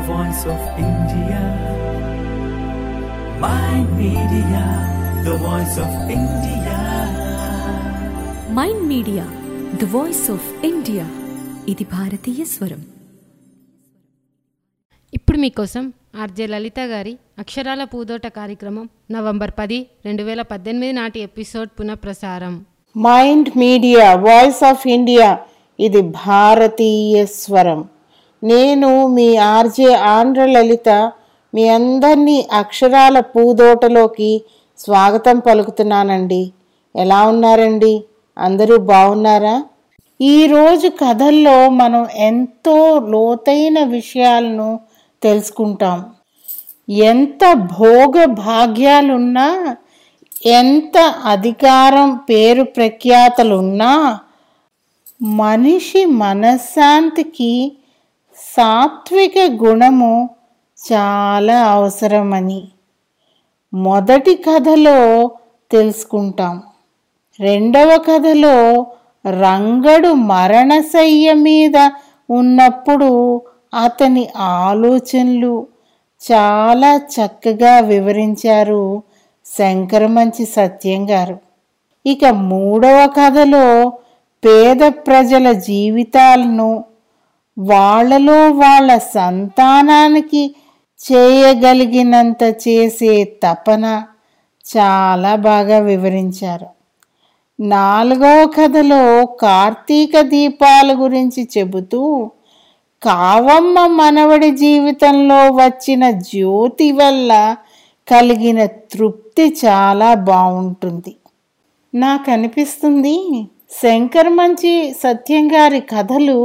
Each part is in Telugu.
voice of India. My media, the voice of India. Mind media the voice of India ఇది భారతీయ స్వరం ఇప్పుడు మీకోసం ఆర్జే లలిత గారి అక్షరాల పూదోట కార్యక్రమం నవంబర్ పది రెండు వేల పద్దెనిమిది నాటి ఎపిసోడ్ పునఃప్రసారం mind media voice of India ఇది భారతీయ స్వరం నేను మీ ఆర్జే ఆంధ్ర లలిత మీ అందరినీ అక్షరాల పూదోటలోకి స్వాగతం పలుకుతున్నానండి ఎలా ఉన్నారండి అందరూ బాగున్నారా ఈరోజు కథల్లో మనం ఎంతో లోతైన విషయాలను తెలుసుకుంటాం ఎంత భోగ భాగ్యాలున్నా ఎంత అధికారం పేరు ప్రఖ్యాతలున్నా మనిషి మనశ్శాంతికి సాత్విక గుణము చాలా అవసరమని మొదటి కథలో తెలుసుకుంటాం రెండవ కథలో రంగడు మరణశయ్య మీద ఉన్నప్పుడు అతని ఆలోచనలు చాలా చక్కగా వివరించారు శంకరమంచి సత్యం గారు ఇక మూడవ కథలో పేద ప్రజల జీవితాలను వాళ్ళలో వాళ్ళ సంతానానికి చేయగలిగినంత చేసే తపన చాలా బాగా వివరించారు నాలుగవ కథలో కార్తీక దీపాల గురించి చెబుతూ కావమ్మ మనవడి జీవితంలో వచ్చిన జ్యోతి వల్ల కలిగిన తృప్తి చాలా బాగుంటుంది నాకు అనిపిస్తుంది శంకర్ మంచి సత్యం గారి కథలు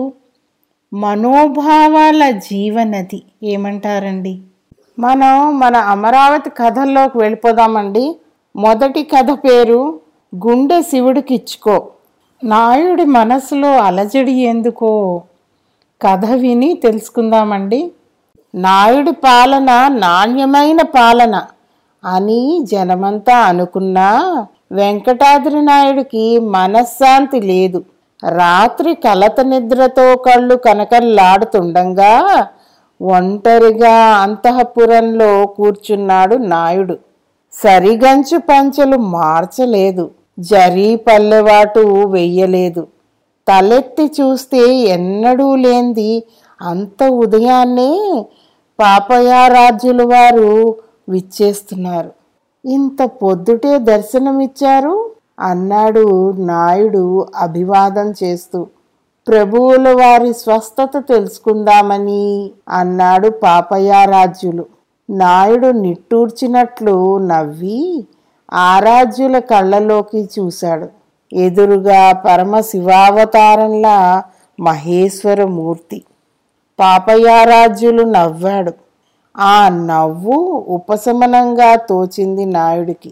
మనోభావాల జీవనది ఏమంటారండి మనం మన అమరావతి కథల్లోకి వెళ్ళిపోదామండి మొదటి కథ పేరు గుండె శివుడికిచ్చుకో నాయుడి మనసులో అలజడి ఎందుకో కథ విని తెలుసుకుందామండి నాయుడి పాలన నాణ్యమైన పాలన అని జనమంతా అనుకున్నా వెంకటాద్రి నాయుడికి మనశ్శాంతి లేదు రాత్రి కలత నిద్రతో కళ్ళు కనకల్లాడుతుండగా ఒంటరిగా అంతఃపురంలో కూర్చున్నాడు నాయుడు సరిగంచు పంచెలు మార్చలేదు జరీ పల్లెవాటు వెయ్యలేదు తలెత్తి చూస్తే ఎన్నడూ లేంది అంత ఉదయాన్నే పాపయారాజ్యుల వారు విచ్చేస్తున్నారు ఇంత పొద్దుటే దర్శనమిచ్చారు అన్నాడు నాయుడు అభివాదం చేస్తూ ప్రభువుల వారి స్వస్థత తెలుసుకుందామని అన్నాడు పాపయారాజ్యులు నాయుడు నిట్టూర్చినట్లు నవ్వి ఆరాధ్యుల కళ్ళలోకి చూశాడు ఎదురుగా పరమశివావతారంలా మహేశ్వరమూర్తి పాపయారాజ్యులు నవ్వాడు ఆ నవ్వు ఉపశమనంగా తోచింది నాయుడికి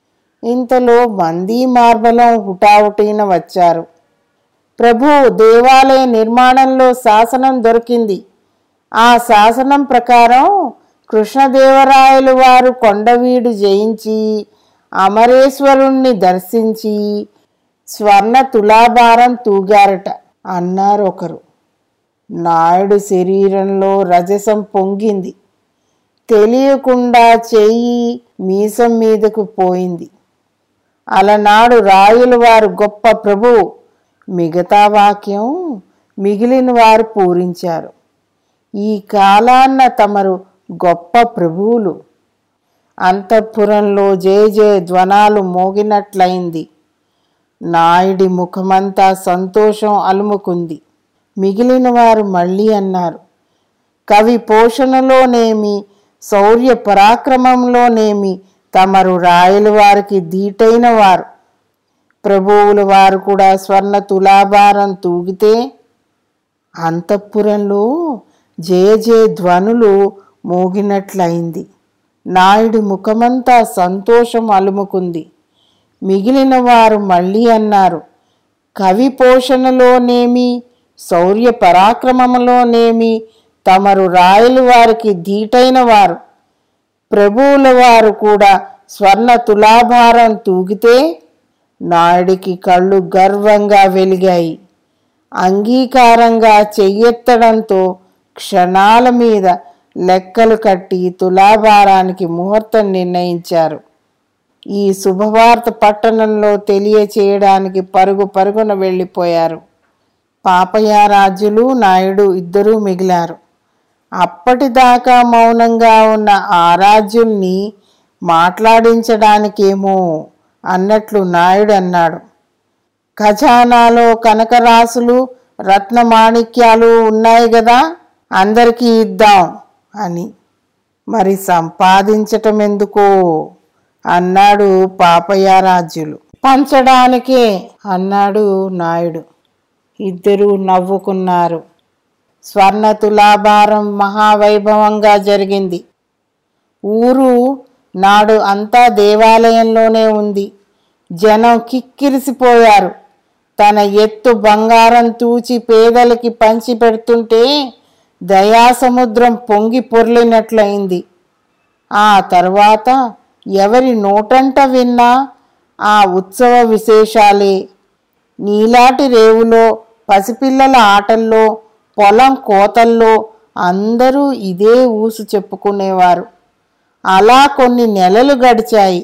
ఇంతలో మందీ మార్బలం హుటాహుటీన వచ్చారు ప్రభు దేవాలయ నిర్మాణంలో శాసనం దొరికింది ఆ శాసనం ప్రకారం కృష్ణదేవరాయలు వారు కొండవీడు జయించి అమరేశ్వరుణ్ణి దర్శించి స్వర్ణ తులాభారం తూగారట అన్నారు ఒకరు నాయుడు శరీరంలో రజసం పొంగింది తెలియకుండా చెయ్యి మీసం మీదకు పోయింది అలనాడు రాయుల వారు గొప్ప ప్రభు మిగతా వాక్యం మిగిలిన వారు పూరించారు ఈ కాలాన్న తమరు గొప్ప ప్రభువులు అంతఃపురంలో జయ జయ ధ్వనాలు మోగినట్లయింది నాయుడి ముఖమంతా సంతోషం అలుముకుంది మిగిలిన వారు మళ్ళీ అన్నారు కవి పోషణలోనేమి శౌర్య పరాక్రమంలోనేమి తమరు రాయల వారికి దీటైన వారు ప్రభువుల వారు కూడా స్వర్ణ తులాభారం తూగితే అంతఃపురంలో జయ జయ ధ్వనులు మోగినట్లయింది నాయుడి ముఖమంతా సంతోషం అలుముకుంది మిగిలిన వారు మళ్ళీ అన్నారు కవి పోషణలోనేమి శౌర్య పరాక్రమములోనేమి తమరు రాయలు వారికి ధీటైన వారు ప్రభువుల వారు కూడా స్వర్ణ తులాభారం తూగితే నాయుడికి కళ్ళు గర్వంగా వెలిగాయి అంగీకారంగా చెయ్యెత్తడంతో క్షణాల మీద లెక్కలు కట్టి తులాభారానికి ముహూర్తం నిర్ణయించారు ఈ శుభవార్త పట్టణంలో తెలియచేయడానికి పరుగు పరుగున వెళ్ళిపోయారు పాపయారాజులు నాయుడు ఇద్దరూ మిగిలారు అప్పటిదాకా మౌనంగా ఉన్న ఆ రాజ్యుల్ని మాట్లాడించడానికేమో అన్నట్లు నాయుడు అన్నాడు ఖజానాలో కనకరాసులు రత్నమాణిక్యాలు ఉన్నాయి కదా అందరికీ ఇద్దాం అని మరి సంపాదించటం ఎందుకో అన్నాడు పాపయారాజ్యులు పంచడానికే అన్నాడు నాయుడు ఇద్దరూ నవ్వుకున్నారు స్వర్ణ తులాభారం మహావైభవంగా జరిగింది ఊరు నాడు అంతా దేవాలయంలోనే ఉంది జనం కిక్కిరిసిపోయారు తన ఎత్తు బంగారం తూచి పేదలకి పంచి పెడుతుంటే దయాసముద్రం పొంగి పొర్లినట్లయింది ఆ తర్వాత ఎవరి నోటంట విన్నా ఆ ఉత్సవ విశేషాలే నీలాటి రేవులో పసిపిల్లల ఆటల్లో పొలం కోతల్లో అందరూ ఇదే ఊసు చెప్పుకునేవారు అలా కొన్ని నెలలు గడిచాయి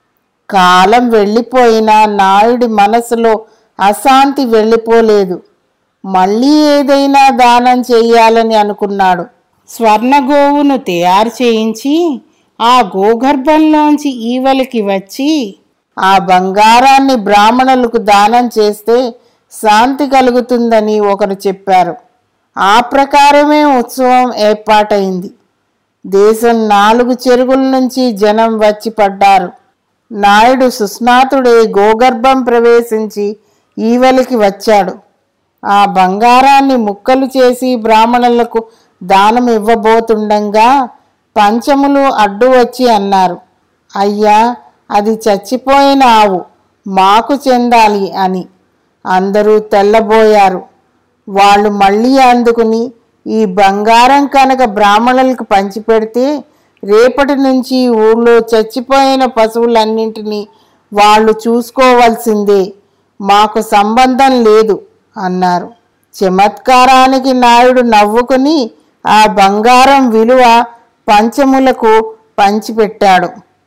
కాలం వెళ్ళిపోయినా నాయుడి మనసులో అశాంతి వెళ్ళిపోలేదు మళ్ళీ ఏదైనా దానం చెయ్యాలని అనుకున్నాడు స్వర్ణగోవును తయారు చేయించి ఆ గోగర్భంలోంచి ఈవలికి వచ్చి ఆ బంగారాన్ని బ్రాహ్మణులకు దానం చేస్తే శాంతి కలుగుతుందని ఒకరు చెప్పారు ఆ ప్రకారమే ఉత్సవం ఏర్పాటైంది దేశం నాలుగు చెరుగుల నుంచి జనం వచ్చి పడ్డారు నాయుడు సుస్నాతుడే గోగర్భం ప్రవేశించి ఈవలికి వచ్చాడు ఆ బంగారాన్ని ముక్కలు చేసి బ్రాహ్మణులకు దానం ఇవ్వబోతుండగా పంచములు అడ్డు వచ్చి అన్నారు అయ్యా అది చచ్చిపోయిన ఆవు మాకు చెందాలి అని అందరూ తెల్లబోయారు వాళ్ళు మళ్ళీ అందుకుని ఈ బంగారం కనుక బ్రాహ్మణులకు పంచిపెడితే రేపటి నుంచి ఊళ్ళో చచ్చిపోయిన పశువులన్నింటినీ వాళ్ళు చూసుకోవాల్సిందే మాకు సంబంధం లేదు అన్నారు చమత్కారానికి నాయుడు నవ్వుకుని ఆ బంగారం విలువ పంచములకు పంచిపెట్టాడు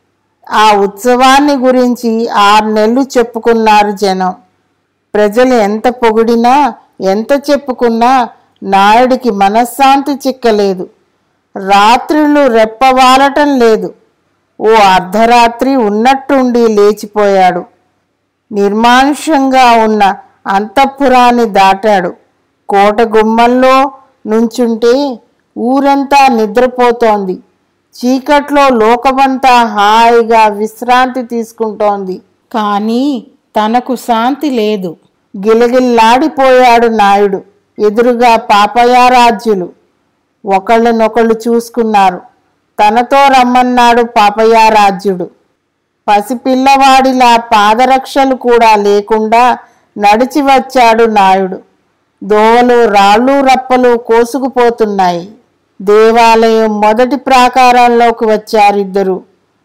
ఆ ఉత్సవాన్ని గురించి ఆరు నెలలు చెప్పుకున్నారు జనం ప్రజలు ఎంత పొగిడినా ఎంత చెప్పుకున్నా నాయుడికి మనశ్శాంతి చిక్కలేదు రాత్రులు రెప్పవాలటం లేదు ఓ అర్ధరాత్రి ఉన్నట్టుండి లేచిపోయాడు నిర్మానుష్యంగా ఉన్న అంతఃపురాన్ని దాటాడు కోట గుమ్మంలో నుంచుంటే ఊరంతా నిద్రపోతోంది చీకట్లో లోకమంతా హాయిగా విశ్రాంతి తీసుకుంటోంది కానీ తనకు శాంతి లేదు గిలగిల్లాడిపోయాడు నాయుడు ఎదురుగా పాపయారాజ్యులు ఒకళ్ళనొకళ్ళు చూసుకున్నారు తనతో రమ్మన్నాడు పాపయారాజ్యుడు పసిపిల్లవాడిలా పాదరక్షలు కూడా లేకుండా నడిచి వచ్చాడు నాయుడు దోవలు రాళ్ళు రప్పలు కోసుకుపోతున్నాయి దేవాలయం మొదటి ప్రాకారంలోకి వచ్చారిద్దరు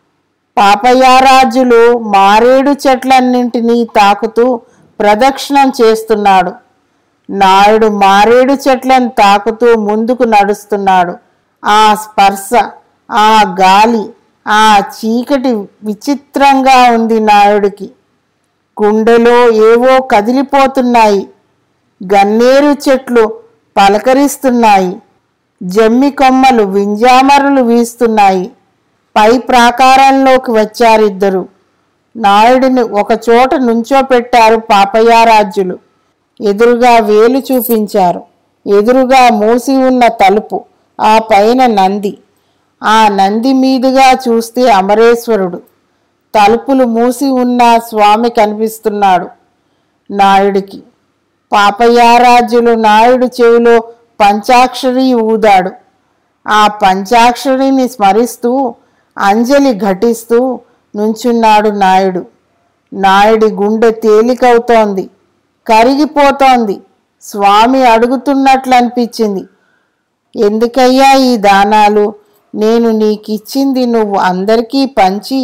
పాపయారాజులు మారేడు చెట్లన్నింటినీ తాకుతూ ప్రదక్షిణం చేస్తున్నాడు నాయుడు మారేడు చెట్లను తాకుతూ ముందుకు నడుస్తున్నాడు ఆ స్పర్శ ఆ గాలి ఆ చీకటి విచిత్రంగా ఉంది నాయుడికి గుండెలో ఏవో కదిలిపోతున్నాయి గన్నేరు చెట్లు పలకరిస్తున్నాయి జమ్మి కొమ్మలు వింజామరులు వీస్తున్నాయి పై ప్రాకారంలోకి వచ్చారిద్దరు నాయుడిని ఒక చోట నుంచోపెట్టారు పాపయారాజ్యులు ఎదురుగా వేలు చూపించారు ఎదురుగా మూసి ఉన్న తలుపు ఆ పైన నంది ఆ నంది మీదుగా చూస్తే అమరేశ్వరుడు తలుపులు మూసి ఉన్న స్వామి కనిపిస్తున్నాడు నాయుడికి పాపయారాజ్యులు నాయుడు చెవిలో పంచాక్షరి ఊదాడు ఆ పంచాక్షరిని స్మరిస్తూ అంజలి ఘటిస్తూ నుంచున్నాడు నాయుడు నాయుడి గుండె తేలికవుతోంది కరిగిపోతోంది స్వామి అడుగుతున్నట్లు అనిపించింది ఎందుకయ్యా ఈ దానాలు నేను నీకిచ్చింది నువ్వు అందరికీ పంచి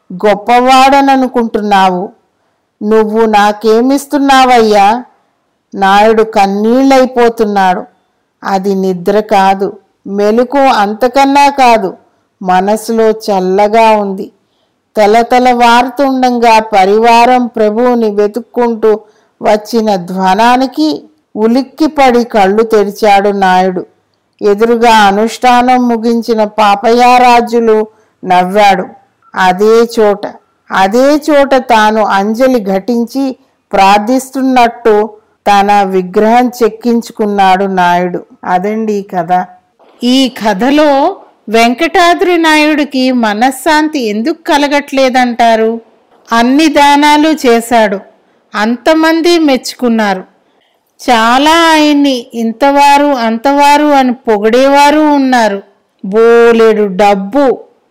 గొప్పవాడననుకుంటున్నావు నువ్వు నాకేమిస్తున్నావయ్యా నాయుడు కన్నీళ్ళైపోతున్నాడు అది నిద్ర కాదు మెలకు అంతకన్నా కాదు మనసులో చల్లగా ఉంది తెలతెల వారుతుండగా పరివారం ప్రభువుని వెతుక్కుంటూ వచ్చిన ధ్వనానికి ఉలిక్కిపడి కళ్ళు తెరిచాడు నాయుడు ఎదురుగా అనుష్ఠానం ముగించిన పాపయారాజులు నవ్వాడు అదే చోట అదే చోట తాను అంజలి ఘటించి ప్రార్థిస్తున్నట్టు తన విగ్రహం చెక్కించుకున్నాడు నాయుడు అదండి ఈ కథ ఈ కథలో వెంకటాద్రి నాయుడికి మనశ్శాంతి ఎందుకు కలగట్లేదంటారు అన్ని దానాలు చేశాడు అంతమంది మెచ్చుకున్నారు చాలా ఆయన్ని ఇంతవారు అంతవారు అని పొగిడేవారు ఉన్నారు బోలెడు డబ్బు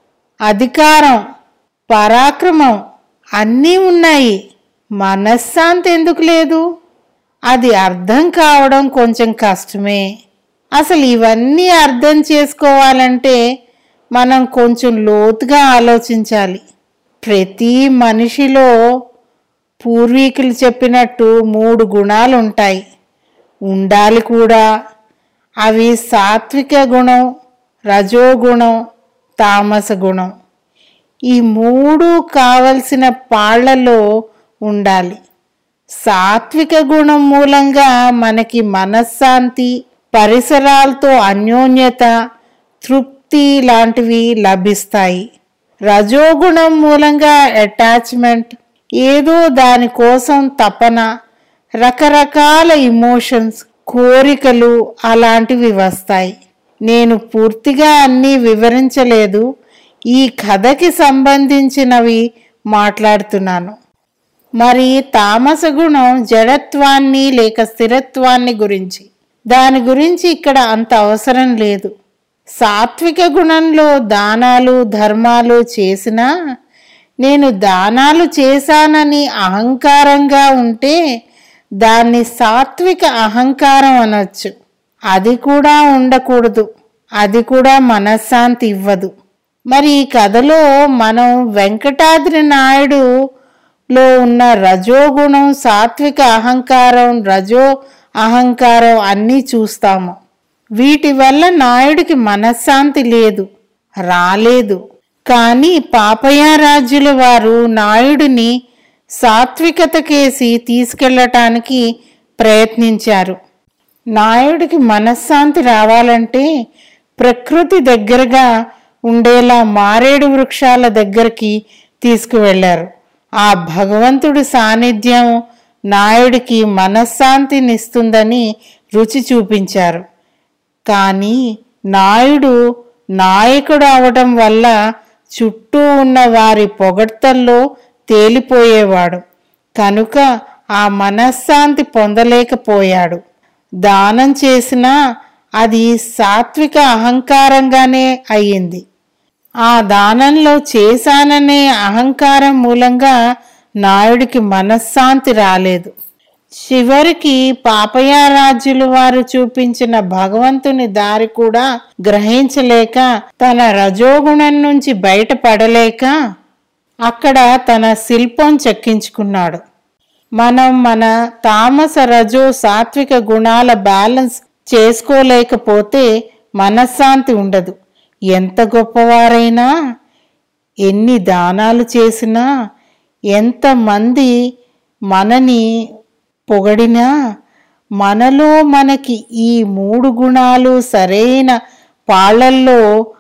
అధికారం పరాక్రమం అన్నీ ఉన్నాయి మనశ్శాంతి ఎందుకు లేదు అది అర్థం కావడం కొంచెం కష్టమే అసలు ఇవన్నీ అర్థం చేసుకోవాలంటే మనం కొంచెం లోతుగా ఆలోచించాలి ప్రతి మనిషిలో పూర్వీకులు చెప్పినట్టు మూడు గుణాలు ఉంటాయి ఉండాలి కూడా అవి సాత్విక గుణం రజోగుణం తామస గుణం ఈ మూడు కావలసిన పాళ్లలో ఉండాలి సాత్విక గుణం మూలంగా మనకి మనశ్శాంతి పరిసరాలతో అన్యోన్యత తృప్తి లాంటివి లభిస్తాయి రజోగుణం మూలంగా అటాచ్మెంట్ ఏదో దానికోసం తపన రకరకాల ఇమోషన్స్ కోరికలు అలాంటివి వస్తాయి నేను పూర్తిగా అన్నీ వివరించలేదు ఈ కథకి సంబంధించినవి మాట్లాడుతున్నాను మరి తామస గుణం జడత్వాన్ని లేక స్థిరత్వాన్ని గురించి దాని గురించి ఇక్కడ అంత అవసరం లేదు సాత్విక గుణంలో దానాలు ధర్మాలు చేసినా నేను దానాలు చేశానని అహంకారంగా ఉంటే దాన్ని సాత్విక అహంకారం అనొచ్చు అది కూడా ఉండకూడదు అది కూడా మనశ్శాంతి ఇవ్వదు మరి ఈ కథలో మనం వెంకటాద్రి నాయుడు లో ఉన్న రజోగుణం సాత్విక అహంకారం రజో అహంకారం అన్నీ చూస్తాము వీటి వల్ల నాయుడికి మనశ్శాంతి లేదు రాలేదు కానీ పాపయారాజ్యుల వారు నాయుడిని సాత్వికతకేసి తీసుకెళ్ళటానికి ప్రయత్నించారు నాయుడికి మనశ్శాంతి రావాలంటే ప్రకృతి దగ్గరగా ఉండేలా మారేడు వృక్షాల దగ్గరికి తీసుకువెళ్లారు ఆ భగవంతుడి సాన్నిధ్యం నాయుడికి మనశ్శాంతినిస్తుందని రుచి చూపించారు కానీ నాయుడు నాయకుడు అవడం వల్ల చుట్టూ ఉన్న వారి పొగడ్తల్లో తేలిపోయేవాడు కనుక ఆ మనశ్శాంతి పొందలేకపోయాడు దానం చేసినా అది సాత్విక అహంకారంగానే అయ్యింది ఆ దానంలో చేశాననే అహంకారం మూలంగా నాయుడికి మనశ్శాంతి రాలేదు చివరికి పాపయారాజ్యులు వారు చూపించిన భగవంతుని దారి కూడా గ్రహించలేక తన రజోగుణం నుంచి బయటపడలేక అక్కడ తన శిల్పం చెక్కించుకున్నాడు మనం మన తామస రజో సాత్విక గుణాల బ్యాలెన్స్ చేసుకోలేకపోతే మనశ్శాంతి ఉండదు ఎంత గొప్పవారైనా ఎన్ని దానాలు చేసినా ఎంతమంది మనని పొగడినా మనలో మనకి ఈ మూడు గుణాలు సరైన పాళ్ళల్లో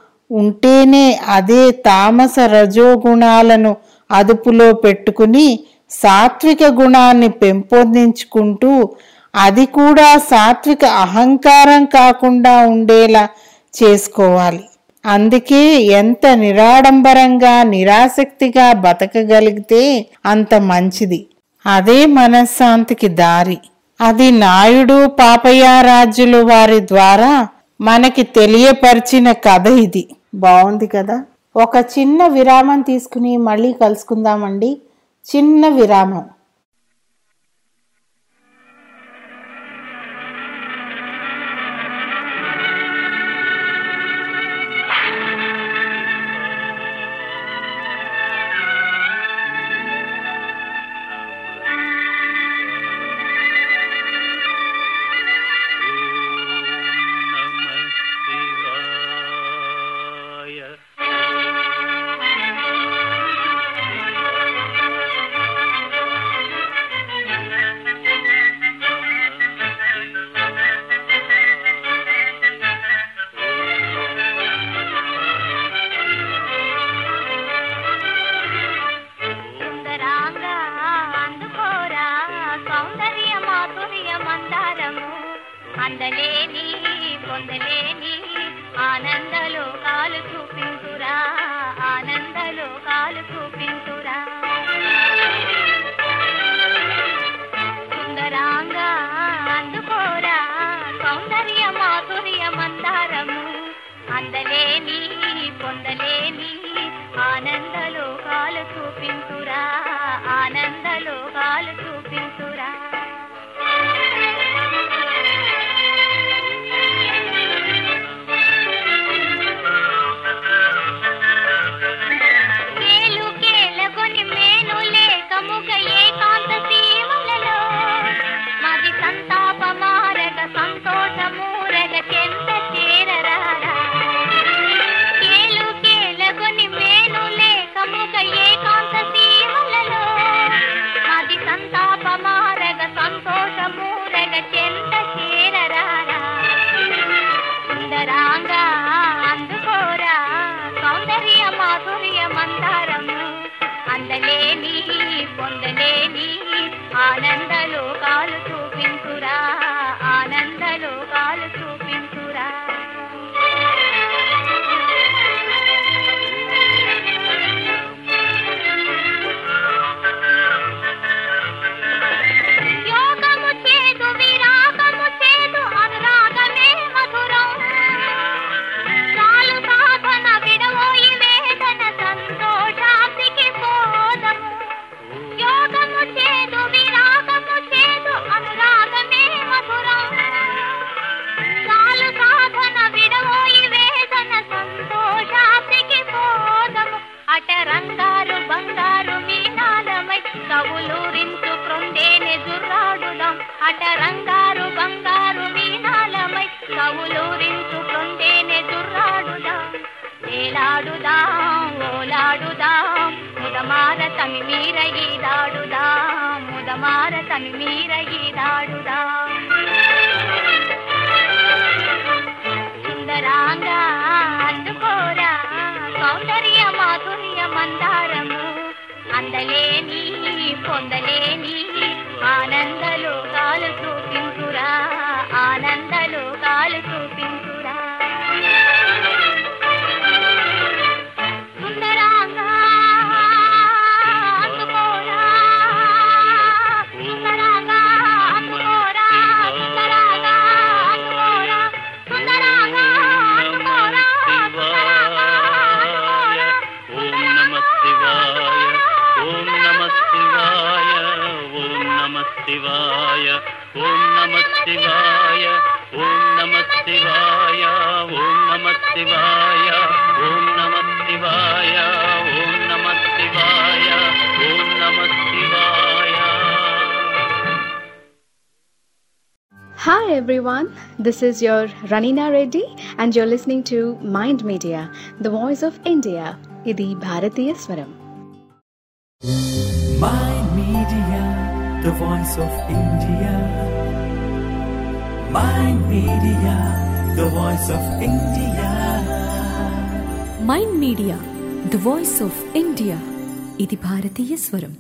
ఉంటేనే అదే తామస రజో గుణాలను అదుపులో పెట్టుకుని సాత్విక గుణాన్ని పెంపొందించుకుంటూ అది కూడా సాత్విక అహంకారం కాకుండా ఉండేలా చేసుకోవాలి అందుకే ఎంత నిరాడంబరంగా నిరాసక్తిగా బతకగలిగితే అంత మంచిది అదే మనశ్శాంతికి దారి అది నాయుడు పాపయారాజ్యులు వారి ద్వారా మనకి తెలియపరిచిన కథ ఇది బాగుంది కదా ఒక చిన్న విరామం తీసుకుని మళ్ళీ కలుసుకుందామండి చిన్న విరామం నమ శివాయ పొందలేని ఆనందలోకాలు చూపించురా ఆనందలోకాలు చూపించురా కేలు కేలగొని మేను లేకముగ ఏకాంత సీమలలో మది సంతాప మారగ సంతోషమూరగ చెంత చేరరారా కేలు కేలగొని మేను లేకముగ ఏకాంత సీమలలో మది సంతాప మారగ సంతోషమూరగ చెంత చేరరారా సుందరాంగా అందుకోరా సౌందర్య మాధుర్య మందారము అందలేని పొందలేని ఆనందలోకాలు చూపించురా ఆనందలోకాలు చూపించురా యోగము చేదు విరాగము చేదు అనురాగమే మధురం చాలు సాధన విడవోయి వేదన సంతోషానికి పోదము యోగము చేదు విరాగము చేదు అనురాగమే మధురం చాలు సాధన విడవోయి వేదన సంతోషానికి పోదము అటరంగారు బంగారు మీనాలమై కవులూరించు క్రొండేనే జుర్రాడుదాం అటరంగారు బంగారు మీనాలమై కవులూరించు క్రొండేనే జుర్రాడుదాం వేలాడుదాం ఓలాడుదాం ముదమార తమి మీర ఈదాడుదాం ముదమార తమి మీర ఈదాడుదాం సుందరాంగా అందుకోరా సౌందర్య మాధుర్య మందారము అందలేని పొందలేని ఆనందలోకాలు చూపించురా ఆనందలోకాలు చూపించురా సుందరాంగా అందుకోరా సుందరాంగా అందుకోరా సుందరాంగా అందుకోరా సుందరాంగా అందుకోరా సుందరాంగా అందుకోరా ఓం నమ శివాయ ఓం నమ శివాయ ఓం నమ శివాయ ఓం నమ శివాయ ఓం నమ శివాయ ఓం నమ శివాయ ఓం నమ శివాయ ఓం నమ శివాయ ఓం నమ శివాయ Hi everyone, this is your Ranina Reddy and you're listening to Mind Media, the voice of India. ఇది భారతీయ స్వరం Mind Media, the voice of India. Mind Media, the voice of India. Mind media the voice of India ఇది భారతీయ స్వరం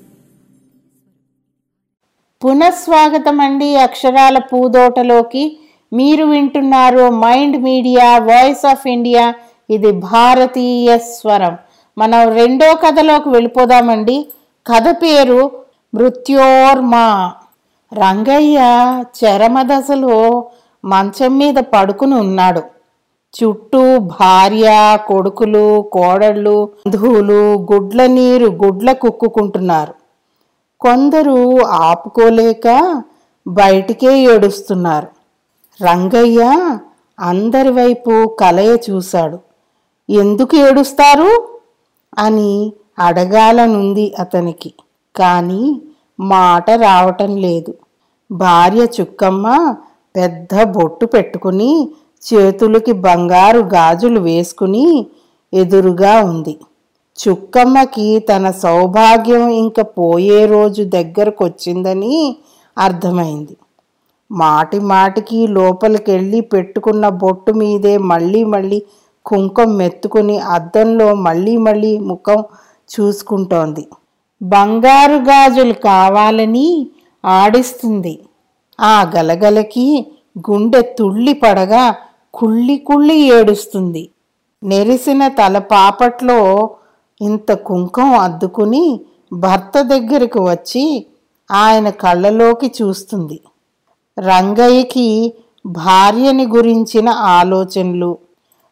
పునఃస్వాగతం అండి అక్షరాల పూదోటలోకి మీరు వింటున్నారు mind media voice of India ఇది భారతీయ స్వరం మనం రెండో కథలోకి వెళ్ళిపోదామండి కథ పేరు మృత్యోర్మా రంగయ్య చరమదశలో మంచం మీద పడుకుని ఉన్నాడు చుట్టూ భార్య కొడుకులు కోడళ్ళు బంధువులు గుడ్ల నీరు గుడ్ల కుక్కుకుంటున్నారు కొందరు ఆపుకోలేక బయటికే ఏడుస్తున్నారు రంగయ్య అందరి వైపు కలయ చూశాడు ఎందుకు ఏడుస్తారు అని అడగాలనుంది అతనికి కానీ మాట రావటం లేదు భార్య చుక్కమ్మ పెద్ద బొట్టు పెట్టుకుని చేతులకి బంగారు గాజులు వేసుకుని ఎదురుగా ఉంది చుక్కమ్మకి తన సౌభాగ్యం ఇంక పోయే రోజు దగ్గరకొచ్చిందని అర్థమైంది మాటి మాటికి లోపలికెళ్ళి పెట్టుకున్న బొట్టు మీదే మళ్ళీ మళ్ళీ కుంకం మెత్తుకుని అద్దంలో మళ్ళీ మళ్ళీ ముఖం చూసుకుంటోంది బంగారు గాజులు కావాలని ఆడిస్తుంది ఆ గలగలకి గుండె తుళ్ళి పడగా కుళ్ళి కుళ్ళి ఏడుస్తుంది నెరిసిన తల పాపట్లో ఇంత కుంకం అద్దుకుని భర్త దగ్గరకు వచ్చి ఆయన కళ్ళలోకి చూస్తుంది రంగయ్యకి భార్యని గురించిన ఆలోచనలు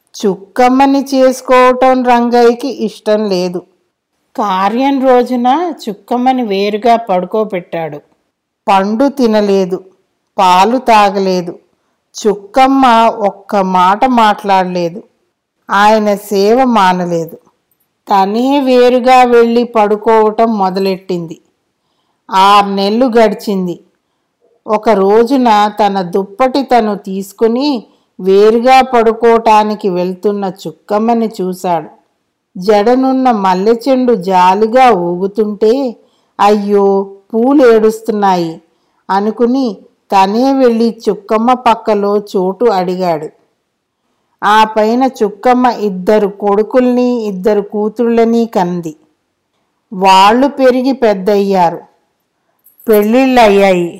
చుక్కమ్మని చేసుకోవటం రంగయ్యకి ఇష్టం లేదు కార్యం రోజున చుక్కమ్మని వేరుగా పడుకోబెట్టాడు పండు తినలేదు పాలు తాగలేదు చుక్కమ్మ ఒక్క మాట మాట్లాడలేదు ఆయన సేవ మానలేదు తనే వేరుగా వెళ్ళి పడుకోవటం మొదలెట్టింది ఆరు నెలలు గడిచింది ఒక రోజున తన దుప్పటి తను తీసుకుని వేరుగా పడుకోవటానికి వెళ్తున్న చుక్కమ్మని చూశాడు జడనున్న మల్లెచెండు జాలిగా ఊగుతుంటే అయ్యో పూలు ఏడుస్తున్నాయి అనుకుని తనే వెళ్ళి చుక్కమ్మ పక్కలో చోటు అడిగాడు ఆ పైన చుక్కమ్మ ఇద్దరు కొడుకుల్ని ఇద్దరు కూతుళ్ళని కంది వాళ్ళు పెరిగి పెద్దయ్యారు పెళ్ళిళ్ళు అయ్యాయి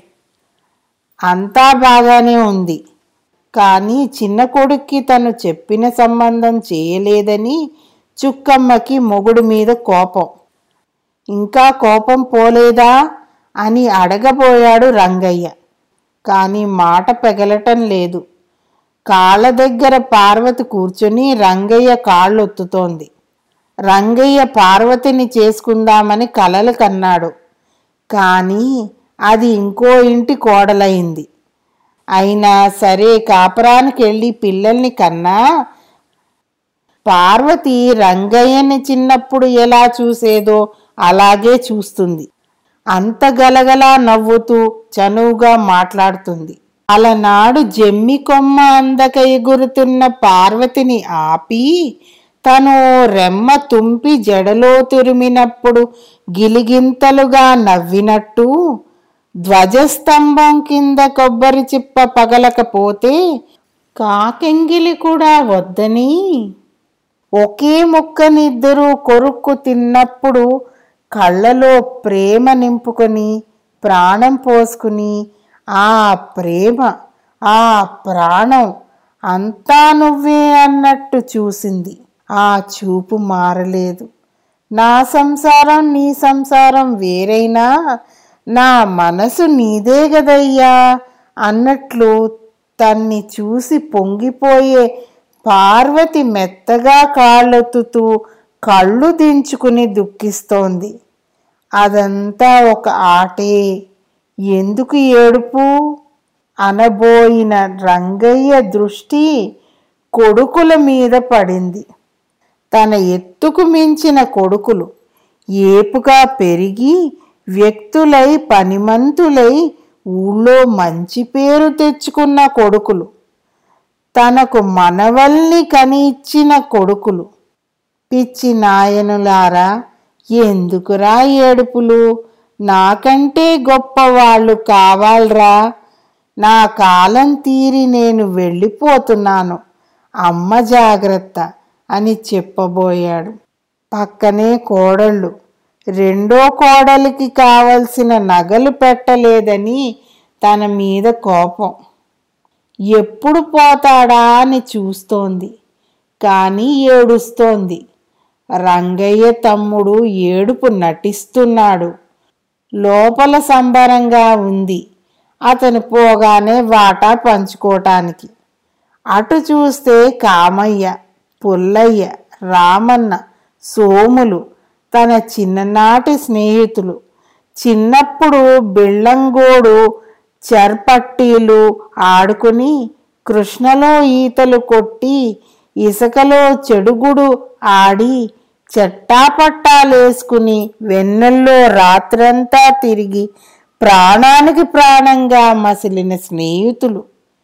అంతా బాగానే ఉంది కానీ చిన్న కొడుక్కి తను చెప్పిన సంబంధం చేయలేదని చుక్కమ్మకి మొగుడు మీద కోపం ఇంకా కోపం పోలేదా అని అడగబోయాడు రంగయ్య కానీ మాట పెగలటం లేదు కాళ్ళ దగ్గర పార్వతి కూర్చుని రంగయ్య కాళ్ళొత్తుతోంది రంగయ్య పార్వతిని చేసుకుందామని కలలు కన్నాడు కానీ అది ఇంకో ఇంటి కోడలైంది అయినా సరే కాపురానికి వెళ్ళి పిల్లల్ని కన్నా పార్వతి రంగయ్యని చిన్నప్పుడు ఎలా చూసేదో అలాగే చూస్తుంది అంత గలగలా నవ్వుతూ చనువుగా మాట్లాడుతుంది అలనాడు జమ్మి కొమ్మ అందక ఎగురుతున్న పార్వతిని ఆపి తను రెమ్మ తుంపి జడలో తురిమినప్పుడు గిలిగింతలుగా నవ్వినట్టు ధ్వజస్తంభం కింద కొబ్బరి చిప్ప పగలకపోతే కాకెంగిలి కూడా వద్దని ఒకే ముక్కనిద్దరూ కొరుక్కు తిన్నప్పుడు కళ్ళలో ప్రేమ నింపుకొని ప్రాణం పోసుకుని ఆ ప్రేమ ఆ ప్రాణం అంతా నువ్వే అన్నట్టు చూసింది ఆ చూపు మారలేదు నా సంసారం నీ సంసారం వేరైనా నా మనసు నీదే గదయ్యా అన్నట్లు తన్ని చూసి పొంగిపోయే పార్వతి మెత్తగా కాళ్ళొత్తుతూ కళ్ళు దించుకుని దుఃఖిస్తోంది అదంతా ఒక ఆటే ఎందుకు ఏడుపు అనబోయిన రంగయ్య దృష్టి కొడుకుల మీద పడింది తన ఎత్తుకు మించిన కొడుకులు ఏపుగా పెరిగి వ్యక్తులై పనిమంతులై ఊళ్ళో మంచి పేరు తెచ్చుకున్న కొడుకులు తనకు మనవల్ని కని ఇచ్చిన కొడుకులు పిచ్చి నాయనులారా ఎందుకురా ఏడుపులు నాకంటే గొప్పవాళ్ళు కావాలరా నా కాలం తీరి నేను వెళ్ళిపోతున్నాను అమ్మ జాగ్రత్త అని చెప్పబోయాడు పక్కనే కోడళ్ళు రెండో కోడలికి కావలసిన నగలు పెట్టలేదని తన మీద కోపం ఎప్పుడు పోతాడా అని చూస్తోంది కానీ ఏడుస్తోంది రంగయ్య తమ్ముడు ఏడుపు నటిస్తున్నాడు లోపల సంబరంగా ఉంది అతను పోగానే వాటా పంచుకోవటానికి అటు చూస్తే కామయ్య పుల్లయ్య రామన్న సోములు తన చిన్ననాటి స్నేహితులు చిన్నప్పుడు బిళ్ళంగోడు చర్పట్టీలు ఆడుకుని కృష్ణలో ఈతలు కొట్టి ఇసుకలో చెడుగుడు ఆడి చెట్టాపట్టాలేసుకుని వెన్నెల్లో రాత్రంతా తిరిగి ప్రాణానికి ప్రాణంగా మసిలిన స్నేహితులు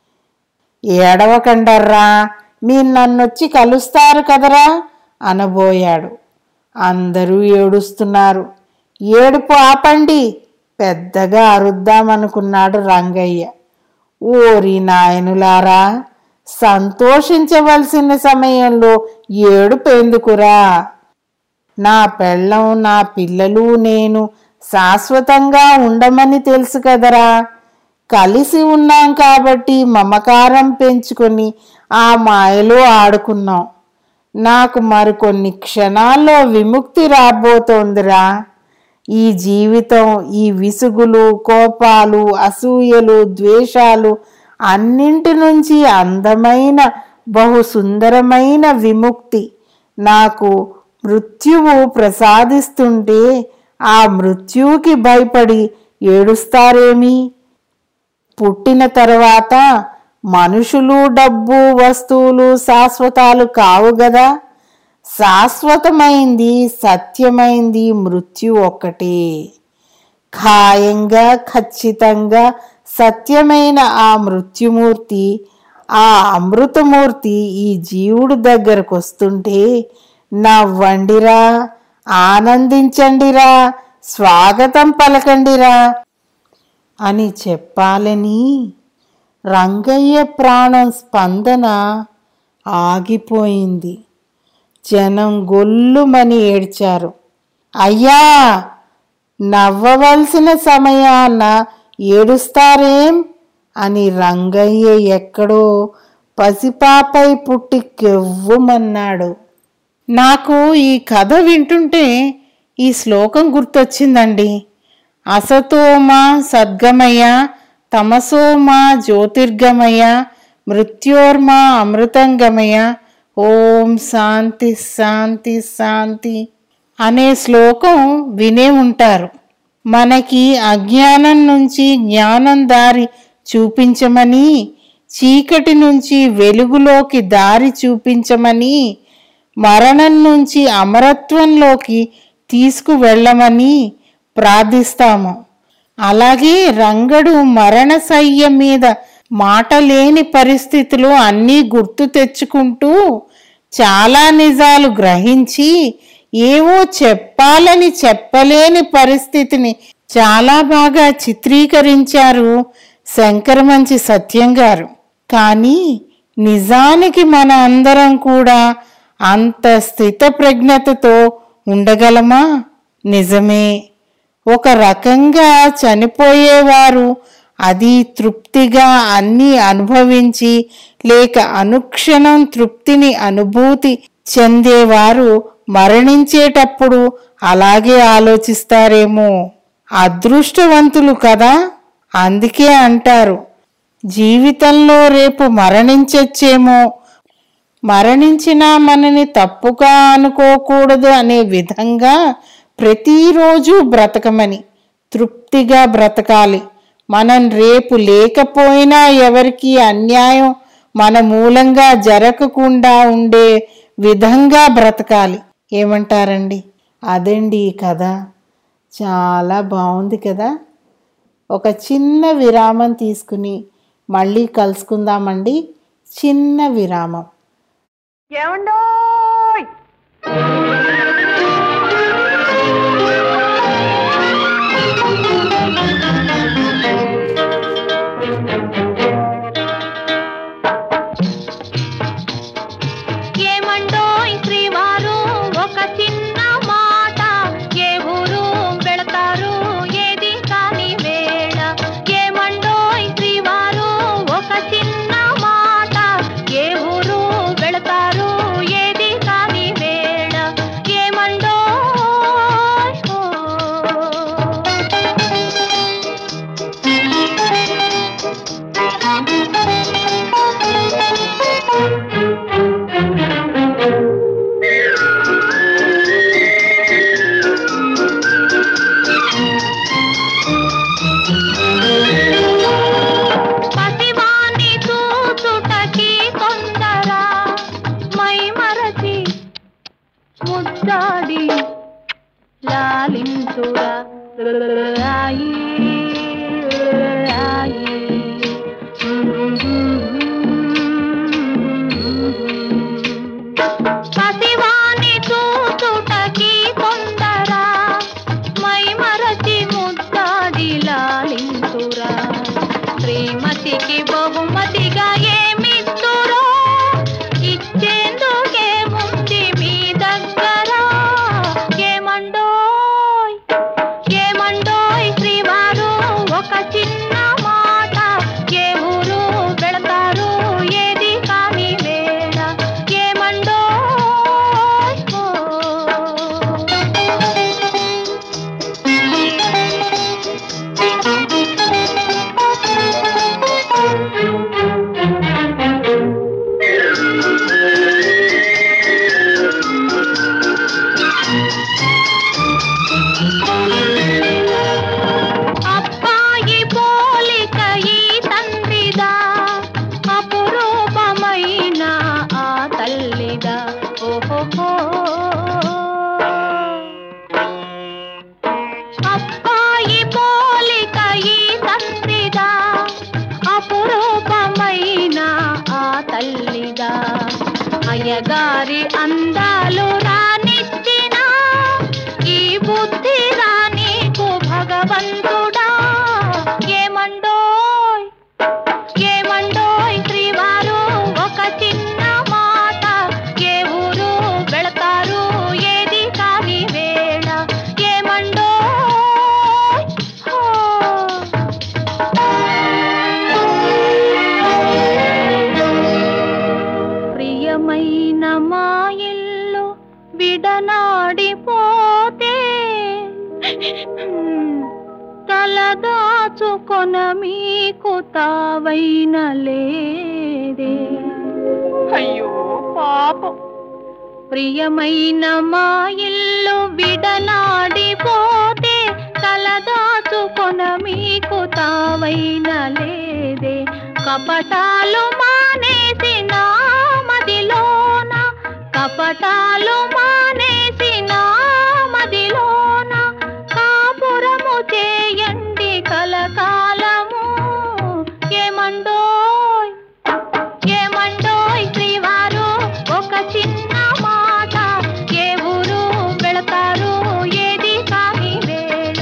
ఏడవకండర్రా మీరు నన్నొచ్చి కలుస్తారు కదరా అనబోయాడు అందరూ ఏడుస్తున్నారు ఏడుపు ఆపండి పెద్దగా అరుద్దామనుకున్నాడు రంగయ్య ఓరి నాయనులారా సంతోషించవలసిన సమయంలో ఏడుపు ఎందుకురా నా పెళ్ళం నా పిల్లలు నేను శాశ్వతంగా ఉండమని తెలుసు కదరా కలిసి ఉన్నాం కాబట్టి మమకారం పెంచుకొని ఆ మాయలో ఆడుకున్నాం నాకు మరికొన్ని క్షణాల్లో విముక్తి రాబోతోందిరా ఈ జీవితం ఈ విసుగులు కోపాలు అసూయలు ద్వేషాలు అన్నింటి నుంచి అందమైన బహు సుందరమైన విముక్తి నాకు మృత్యువు ప్రసాదిస్తుంటే ఆ మృత్యువుకి భయపడి ఏడుస్తారేమి పుట్టిన తర్వాత మనుషులు డబ్బు వస్తువులు శాశ్వతాలు కావు గదా శాశ్వతమైంది సత్యమైంది మృత్యు ఒక్కటే ఖాయంగా ఖచ్చితంగా సత్యమైన ఆ మృత్యుమూర్తి ఆ అమృతమూర్తి ఈ జీవుడు దగ్గరకు వస్తుంటే నవ్వండిరా ఆనందించండిరా స్వాగతం పలకండిరా అని చెప్పాలని రంగయ్య ప్రాణం స్పందన ఆగిపోయింది జనం గొల్లుమని ఏడ్చారు అయ్యా నవ్వవలసిన సమయాన ఏడుస్తారేం అని రంగయ్య ఎక్కడో పసిపాపై పుట్టి కెవ్వుమన్నాడు నాకు ఈ కథ వింటుంటే ఈ శ్లోకం గుర్తొచ్చిందండి అసతోమ సద్గమయ తమసోమ జ్యోతిర్గమయ మృత్యోర్మ అమృతంగమయ ఓం శాంతి శాంతి శాంతి అనే శ్లోకం వినే ఉంటారు మనకి అజ్ఞానం నుంచి జ్ఞానం దారి చూపించమని చీకటి నుంచి వెలుగులోకి దారి చూపించమని మరణం నుంచి అమరత్వంలోకి తీసుకువెళ్ళమని ప్రార్థిస్తాము అలాగే రంగడు మరణశయ్య మీద మాట లేని పరిస్థితులు అన్నీ గుర్తు తెచ్చుకుంటూ చాలా నిజాలు గ్రహించి ఏవో చెప్పాలని చెప్పలేని పరిస్థితిని చాలా బాగా చిత్రీకరించారు శంకరమంచి సత్యం గారు కానీ నిజానికి మన అందరం కూడా అంత స్థిత ప్రజ్ఞతతో ఉండగలమా నిజమే ఒక రకంగా చనిపోయేవారు అది తృప్తిగా అన్నీ అనుభవించి లేక అనుక్షణం తృప్తిని అనుభూతి చెందేవారు మరణించేటప్పుడు అలాగే ఆలోచిస్తారేమో అదృష్టవంతులు కదా అందుకే అంటారు జీవితంలో రేపు మరణించొచ్చేమో మరణించినా మనని తప్పుగా అనుకోకూడదు అనే విధంగా ప్రతిరోజు బ్రతకమని తృప్తిగా బ్రతకాలి మనం రేపు లేకపోయినా ఎవరికి అన్యాయం మన మూలంగా జరగకుండా ఉండే విధంగా బ్రతకాలి ఏమంటారండి అదండి ఈ కథ చాలా బాగుంది కదా ఒక చిన్న విరామం తీసుకుని మళ్ళీ కలుసుకుందామండి చిన్న విరామం ఏమండోయ్ ఏమండోయ్ శ్రీవారు ఒక చిన్న మాట ఏ ఊరు వెళతారు ఏది కాని వేళ ఏమండోయ్ శ్రీవారు ఒక చిన్న మాట ఏ ఊరు వెళతారు ఏది కాని వేళ ఏమండోయ్ ఓ. పసివాణ్ణి చూచుటకి తొందర మై మరచి ముద్దాడి లాలించురా రాయి, రాయి. పసివాణ్ణి చూచుటకి తొందర మై మరచి ముద్దాడి లాలించురా శ్రీమతికి బహుమతిగా ఏమిస్తురో ఇచ్చేందుకే ముందు మీ దగ్గర ఏమండోయ్ ఏమండోయ్ శ్రీవా అయ్యగారి అందాలు రానిచ్చిన ఈ బుద్ధి రానీకు భగవంతుడా ఏమండోయ్ ఏమండోయ్ శ్రీవారు ఒక చిన్న మాట ఏ ఊరు వెళతారు ఏది కాని వేళ ఏమండోయ్ హో. ప్రియమైన మా ఇల్లు విడనాడిపోతే తలదాచుకొన మీకు తావైన లేదే అయ్యో పాపం ప్రియమైన మా ఇల్లు విడనాడిపోతే తలదాచుకొన మీకు తావైన లేదే కపటాలు మానేసి నా మదిలోన కపటాలు మానేసి నా మదిలోన కాపురము చేయండి కలకాలము ఏమండోయ్ ఏమండోయ్ శ్రీవారు ఒక చిన్న మాట ఏ ఊరు వెళతారు ఏది కాని వేళ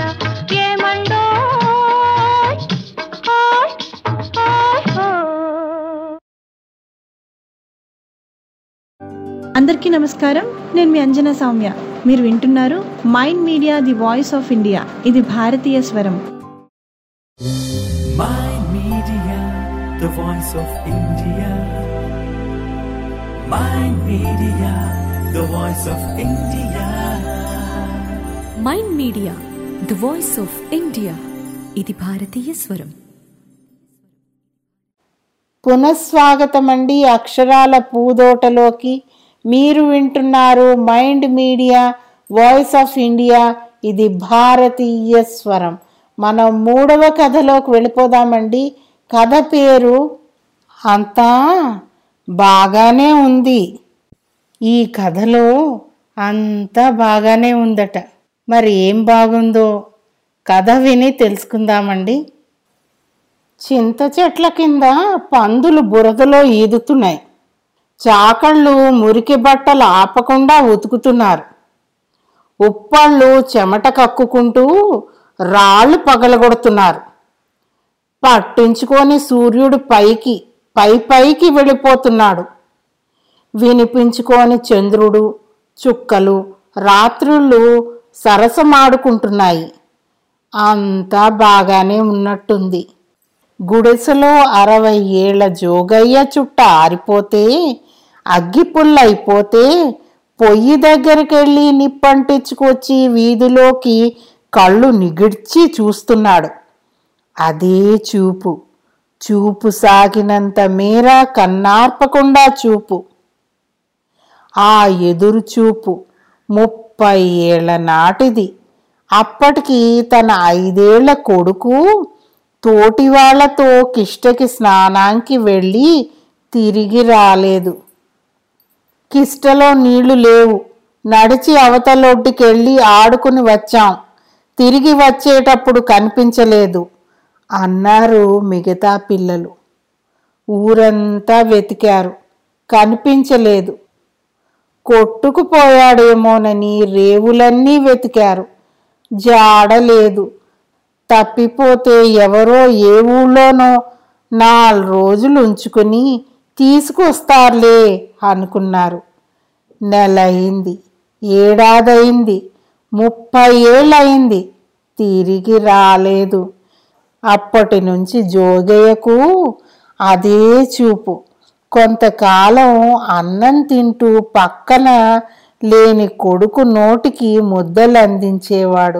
ఏమండోయ్ ఓయ్ ఓయ్ ఓయ్ అందరికీ నమస్కారం నేను మీ అంజనా సౌమ్య మీరు వింటున్నారు mind media the voice of India ఇది భారతీయ స్వరం Mind Media, the voice of India. Mind Media, the voice of India. Mind media the voice of India ఇది భారతీయ స్వరం పునఃస్వాగతం అండి అక్షరాల పూదోటలోకి మీరు వింటున్నారు mind media voice of India ఇది భారతీయ స్వరం మనం మూడవ కథలోకి వెళ్ళిపోదామండి కథ పేరు అంతా బాగానే ఉంది ఈ కథలో అంతా బాగానే ఉందట మరి ఏం బాగుందో కథ విని తెలుసుకుందామండి చింత చెట్ల కింద పందులు బురదలో ఈదుతున్నాయి చాకళ్ళు మురికి బట్టలు ఆపకుండా ఉతుకుతున్నారు ఉప్పళ్ళు చెమట కక్కుకుంటూ రాళ్ళు పగలగొడుతున్నారు పట్టించుకొని సూర్యుడు పైకి పై పైకి వెళ్ళిపోతున్నాడు వినిపించుకొని చంద్రుడు చుక్కలు రాత్రుళ్ళు సరసమాడుకుంటున్నాయి అంతా బాగానే ఉన్నట్టుంది గుడిసెలో అరవై ఏళ్ల జోగయ్య చుట్ట ఆరిపోతే అగ్గిపుల్లైపోతే పొయ్యి దగ్గరికెళ్ళి నిప్పంటించుకొచ్చి వీధిలోకి కళ్ళు నిగిడ్చి చూస్తున్నాడు అదే చూపు చూపు సాగినంత మేర కన్నార్పకుండా చూపు ఆ ఎదురు చూపు ముప్పై ఏళ్ల నాటిది అప్పటికి తన ఐదేళ్ల కొడుకు తోటి వాళ్లతో కిష్టకి స్నానానికి వెళ్ళి తిరిగి రాలేదు కిష్టలో నీళ్లు లేవు నడిచి అవతలొడ్డుకెళ్ళి ఆడుకుని వచ్చాం తిరిగి వచ్చేటప్పుడు కనిపించలేదు అన్నారు మిగతా పిల్లలు ఊరంతా వెతికారు కనిపించలేదు కొట్టుకుపోయాడేమోనని రేవులన్నీ వెతికారు జాడలేదు తప్పిపోతే ఎవరో ఏ ఊళ్ళోనో నాలుగు రోజులు ఉంచుకుని తీసుకొస్తారులే అనుకున్నారు నెల అయింది ఏడాదయింది ముప్పై ఏళ్ళయింది తిరిగి రాలేదు అప్పటి నుంచి జోగయ్యకు అదే చూపు కొంతకాలం అన్నం తింటూ పక్కన లేని కొడుకు నోటికి ముద్దలు అందించేవాడు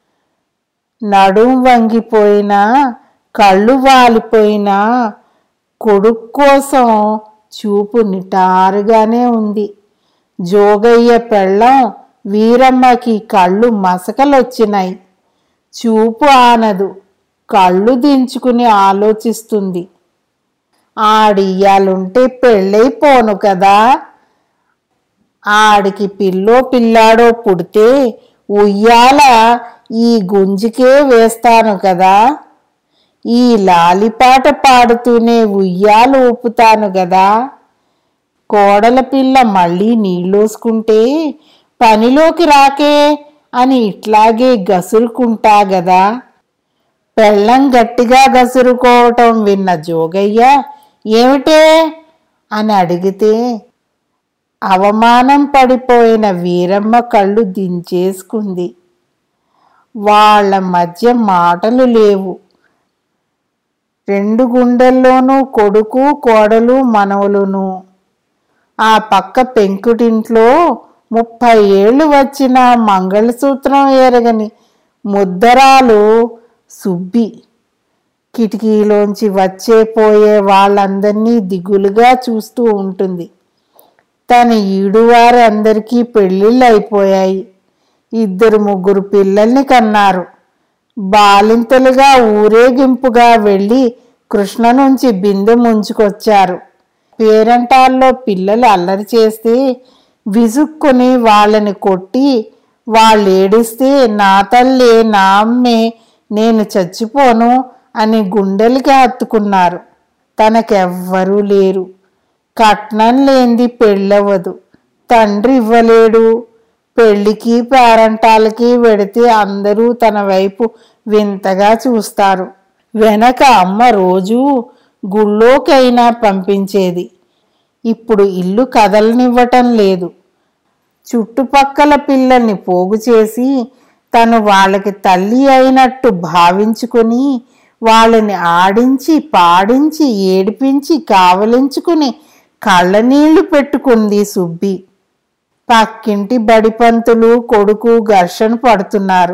నడుం వంగిపోయినా కళ్ళు వాలిపోయినా కొడుకు కోసం చూపు నిటారుగానే ఉంది జోగయ్య పెళ్ళం వీరమ్మకి కళ్ళు మసకలొచ్చినాయి చూపు ఆనదు కళ్ళు దించుకుని ఆలోచిస్తుంది ఆడియ్యాలుంటే పెళ్ళైపోను కదా ఆడికి పిల్లో పిల్లాడో పుడితే ఉయ్యాల ఈ గుంజికే వేస్తాను కదా ఈ లాలిపాట పాడుతూనే ఉయ్యాలు ఊపుతాను కదా కోడల పిల్ల మళ్ళీ నీళ్ళోసుకుంటే పనిలోకి రాకే అని ఇట్లాగే గసురుకుంటా గదా పెళ్ళం గట్టిగా గసురుకోవటం విన్న జోగయ్య ఏమిటే అని అడిగితే అవమానం పడిపోయిన వీరమ్మ కళ్ళు దించేసుకుంది వాళ్ళ మధ్య మాటలు లేవు రెండు గుండెల్లోనూ కొడుకు కోడలు మనవలును ఆ పక్క పెంకుటింట్లో ముప్పై ఏళ్ళు వచ్చిన మంగళసూత్రం ఎరగని ముద్దరాలు సుబ్బి కిటికీలోంచి వచ్చే పోయే వాళ్ళందరినీ దిగులుగా చూస్తూ ఉంటుంది తన ఈడువారు అందరికీ పెళ్ళిళ్ళు అయిపోయాయి ఇద్దరు ముగ్గురు పిల్లల్ని కన్నారు బాలింతలుగా ఊరేగింపుగా వెళ్ళి కృష్ణ నుంచి బిందె ముంచుకొచ్చారు పేరంటాల్లో పిల్లలు అల్లరి చేస్తే విసుక్కుని వాళ్ళని కొట్టి వాళ్ళు ఏడిస్తే నా తల్లి నా అమ్మే నేను చచ్చిపోను అని గుండెలకి హత్తుకున్నారు తనకెవ్వరూ లేరు కట్నం లేంది పెళ్ళవదు తండ్రి ఇవ్వలేడు పెళ్లికి పేరంటాలకి వెడితే అందరూ తన వైపు వింతగా చూస్తారు వెనక అమ్మ రోజూ గుళ్ళోకైనా పంపించేది ఇప్పుడు ఇల్లు కదలనివ్వటం లేదు చుట్టుపక్కల పిల్లల్ని పోగు చేసి తను వాళ్ళకి తల్లి అయినట్టు భావించుకుని వాళ్ళని ఆడించి పాడించి ఏడిపించి కావలించుకుని కళ్ళనీళ్లు పెట్టుకుంది సుబ్బి పక్కింటి బడిపంతులు కొడుకు ఘర్షణ పడుతున్నారు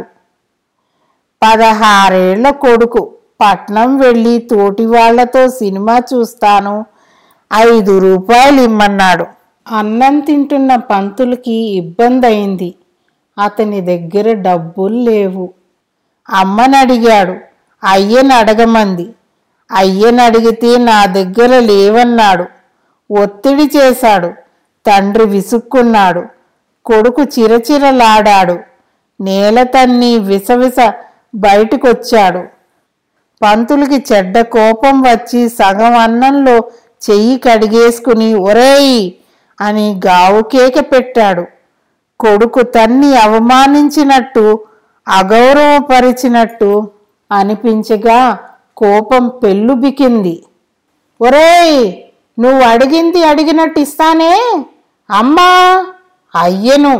పదహారేళ్ల కొడుకు పట్నం వెళ్ళి తోటి వాళ్లతో సినిమా చూస్తాను ఐదు రూపాయలు ఇమ్మన్నాడు అన్నం తింటున్న పంతులకి ఇబ్బంది అయింది అతని దగ్గర డబ్బులు లేవు అమ్మని అడిగాడు అయ్యని అడగమంది అయ్యని అడిగితే నా దగ్గర లేవన్నాడు ఒత్తిడి చేశాడు తండ్రి విసుక్కున్నాడు కొడుకు చిరచిరలాడాడు నేల తన్ని విసవిస బయటకొచ్చాడు పంతులకి చెడ్డ కోపం వచ్చి సగం అన్నంలో చెయ్యి కడిగేసుకుని ఒరేయ్ అని గావు కేక పెట్టాడు కొడుకు తన్ని అవమానించినట్టు అగౌరవపరిచినట్టు అనిపించగా కోపం పెళ్ళుబికింది ఒరేయ్ నువ్వు అడిగింది అడిగినట్టు ఇస్తానే అమ్మా అయ్యను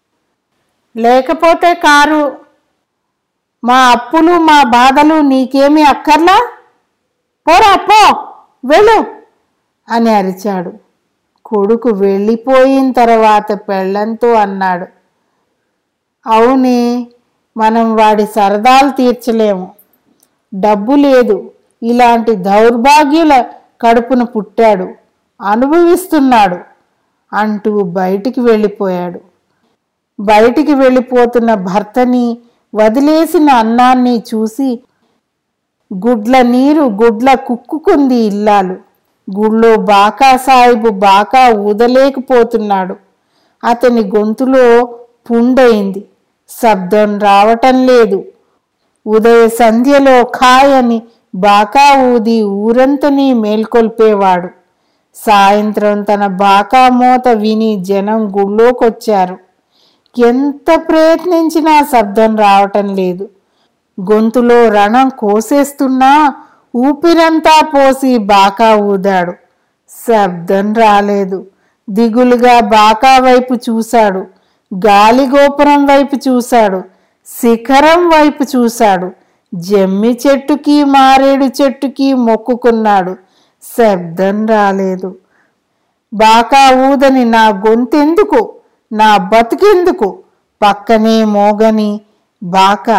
లేకపోతే కారు మా అప్పులు మా బాధలు నీకేమీ అక్కర్లా పోరా పో వెళ్ళు అని అరిచాడు కొడుకు వెళ్ళిపోయిన తర్వాత పెళ్ళంతో అన్నాడు అవునే మనం వాడి సరదాలు తీర్చలేము డబ్బు లేదు ఇలాంటి దౌర్భాగ్యుల కడుపున పుట్టాడు అనుభవిస్తున్నాడు అంటూ బయటికి వెళ్ళిపోయాడు బయటికి వెళ్ళిపోతున్న భర్తని వదిలేసిన అన్నాన్ని చూసి గుడ్ల నీరు గుడ్ల కుక్కుకుంది ఇల్లాలు గుళ్ళో బాకా సాయిబు బాకా ఊదలేకపోతున్నాడు అతని గొంతులో పుండయింది శబ్దం రావటం లేదు ఉదయ సంధ్యలో ఖాయని బాకా ఊది ఊరంతని మేల్కొల్పేవాడు సాయంత్రం తన బాకా మోత విని జనం గుళ్ళోకొచ్చారు ఎంత ప్రయత్నించినా శబ్దం రావటం లేదు గొంతులో రణం కోసేస్తున్నా ఊపిరంతా పోసి బాకా ఊదాడు శబ్దం రాలేదు దిగులుగా బాకా వైపు చూశాడు గాలి గోపురం వైపు చూశాడు శిఖరం వైపు చూశాడు జమ్మి చెట్టుకి మారేడు చెట్టుకి మొక్కుకున్నాడు శబ్దం రాలేదు బాకా ఊదని నా గొంతెందుకు నా బతుకెందుకు పక్కనే మోగని బాకా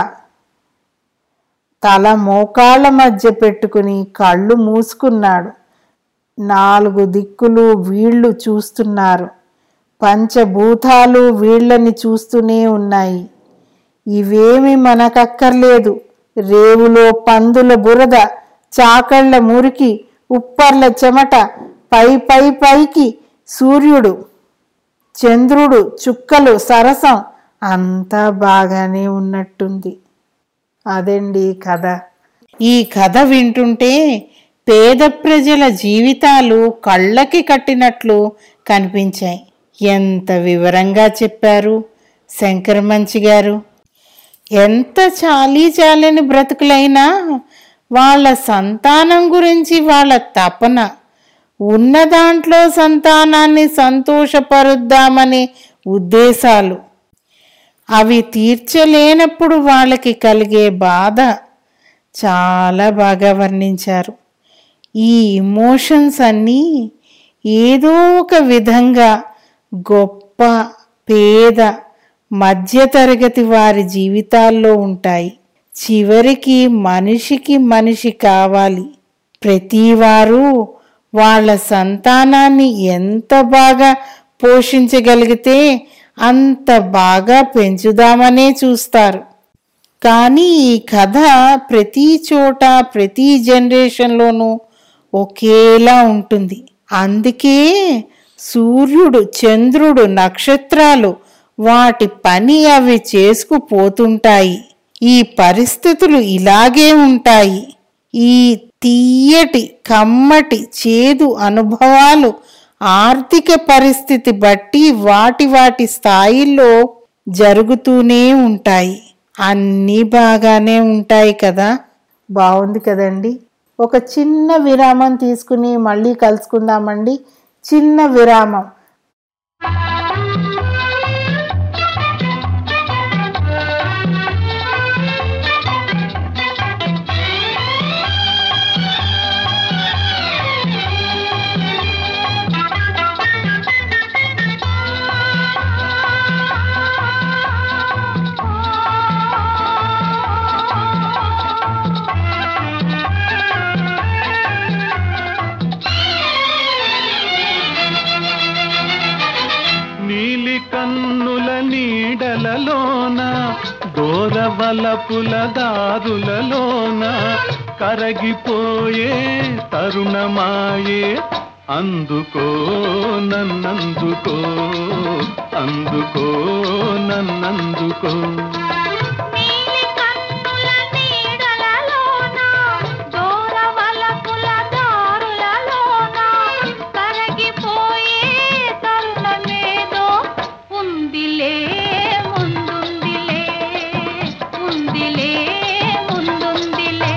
తల మోకాళ్ళ మధ్య పెట్టుకుని కళ్ళు మూసుకున్నాడు నాలుగు దిక్కులు వీళ్ళు చూస్తున్నారు పంచభూతాలు వీళ్ళని చూస్తూనే ఉన్నాయి ఇవేమి మనకక్కర్లేదు రేవులో పందుల బురద చాకళ్ళ మురికి ఉప్పర్ల చెమట పై పై పైకి సూర్యుడు చంద్రుడు చుక్కలు సరసం అంతా బాగానే ఉన్నట్టుంది అదండి కథ ఈ కథ వింటుంటే పేద ప్రజల జీవితాలు కళ్ళకి కట్టినట్లు కనిపించాయి ఎంత వివరంగా చెప్పారు శంకరమంచి గారు ఎంత చాలీ చాలని బ్రతుకులైనా వాళ్ళ సంతానం గురించి వాళ్ళ తపన ఉన్న దాంట్లో సంతానాన్ని సంతోషపరుద్దామనే ఉద్దేశాలు అవి తీర్చలేనప్పుడు వాళ్ళకి కలిగే బాధ చాలా బాగా వర్ణించారు ఈ ఇమోషన్స్ అన్నీ ఏదో ఒక విధంగా గొప్ప పేద మధ్యతరగతి వారి జీవితాల్లో ఉంటాయి చివరికి మనిషికి మనిషి కావాలి ప్రతివారు వాళ్ళ సంతానాన్ని ఎంత బాగా పోషించగలిగితే అంత బాగా పెంచుదామనే చూస్తారు కానీ ఈ కథ ప్రతి చోట ప్రతి జనరేషన్లోనూ ఒకేలా ఉంటుంది అందుకే సూర్యుడు చంద్రుడు నక్షత్రాలు వాటి పని అవి చేసుకుపోతుంటాయి ఈ పరిస్థితులు ఇలాగే ఉంటాయి ఈ తీయటి కమ్మటి చేదు అనుభవాలు ఆర్థిక పరిస్థితి బట్టి వాటి వాటి స్థాయిల్లో జరుగుతూనే ఉంటాయి అన్నీ బాగానే ఉంటాయి కదా బాగుంది కదండి ఒక చిన్న విరామం తీసుకుని మళ్ళీ కలుసుకుందామండి చిన్న విరామం నీలి కన్నుల నీడలలోన దోరవలపుల దారులలోన కరగిపోయే తరుణమాయే అందుకో నన్నందుకో అందుకో నన్నందుకో నీలి కన్నుల నీడలలోన దూరవలపుల దారులలోన కరగిపోయే తరుణమేదో ఉందిలే ముందుందిలే ఉందిలే ముందుందిలే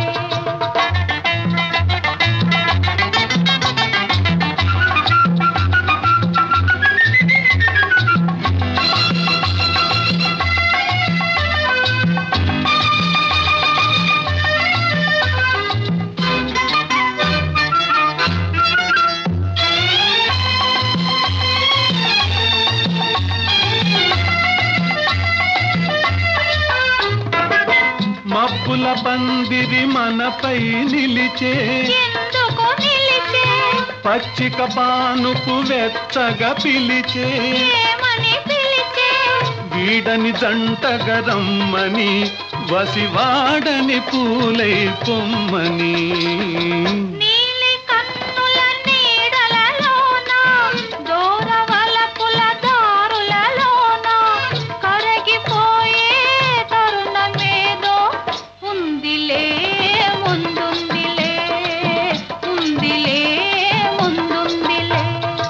మబ్బుల పందిరి మనపై నిలిచే ఎందుకు నిలిచే పచ్చిక పానుపు వెచ్చగా పిలిచే ఏమని పిలిచే వీడని జంటగా రమ్మని వసివాడని పూలై పొమ్మని నీలి కన్నుల నీడలలోన దూరవలపుల దారులలోన కరగిపోయే తరుణమేదో ఉందిలే ముందుందిలే ఉందిలే ముందుందిలే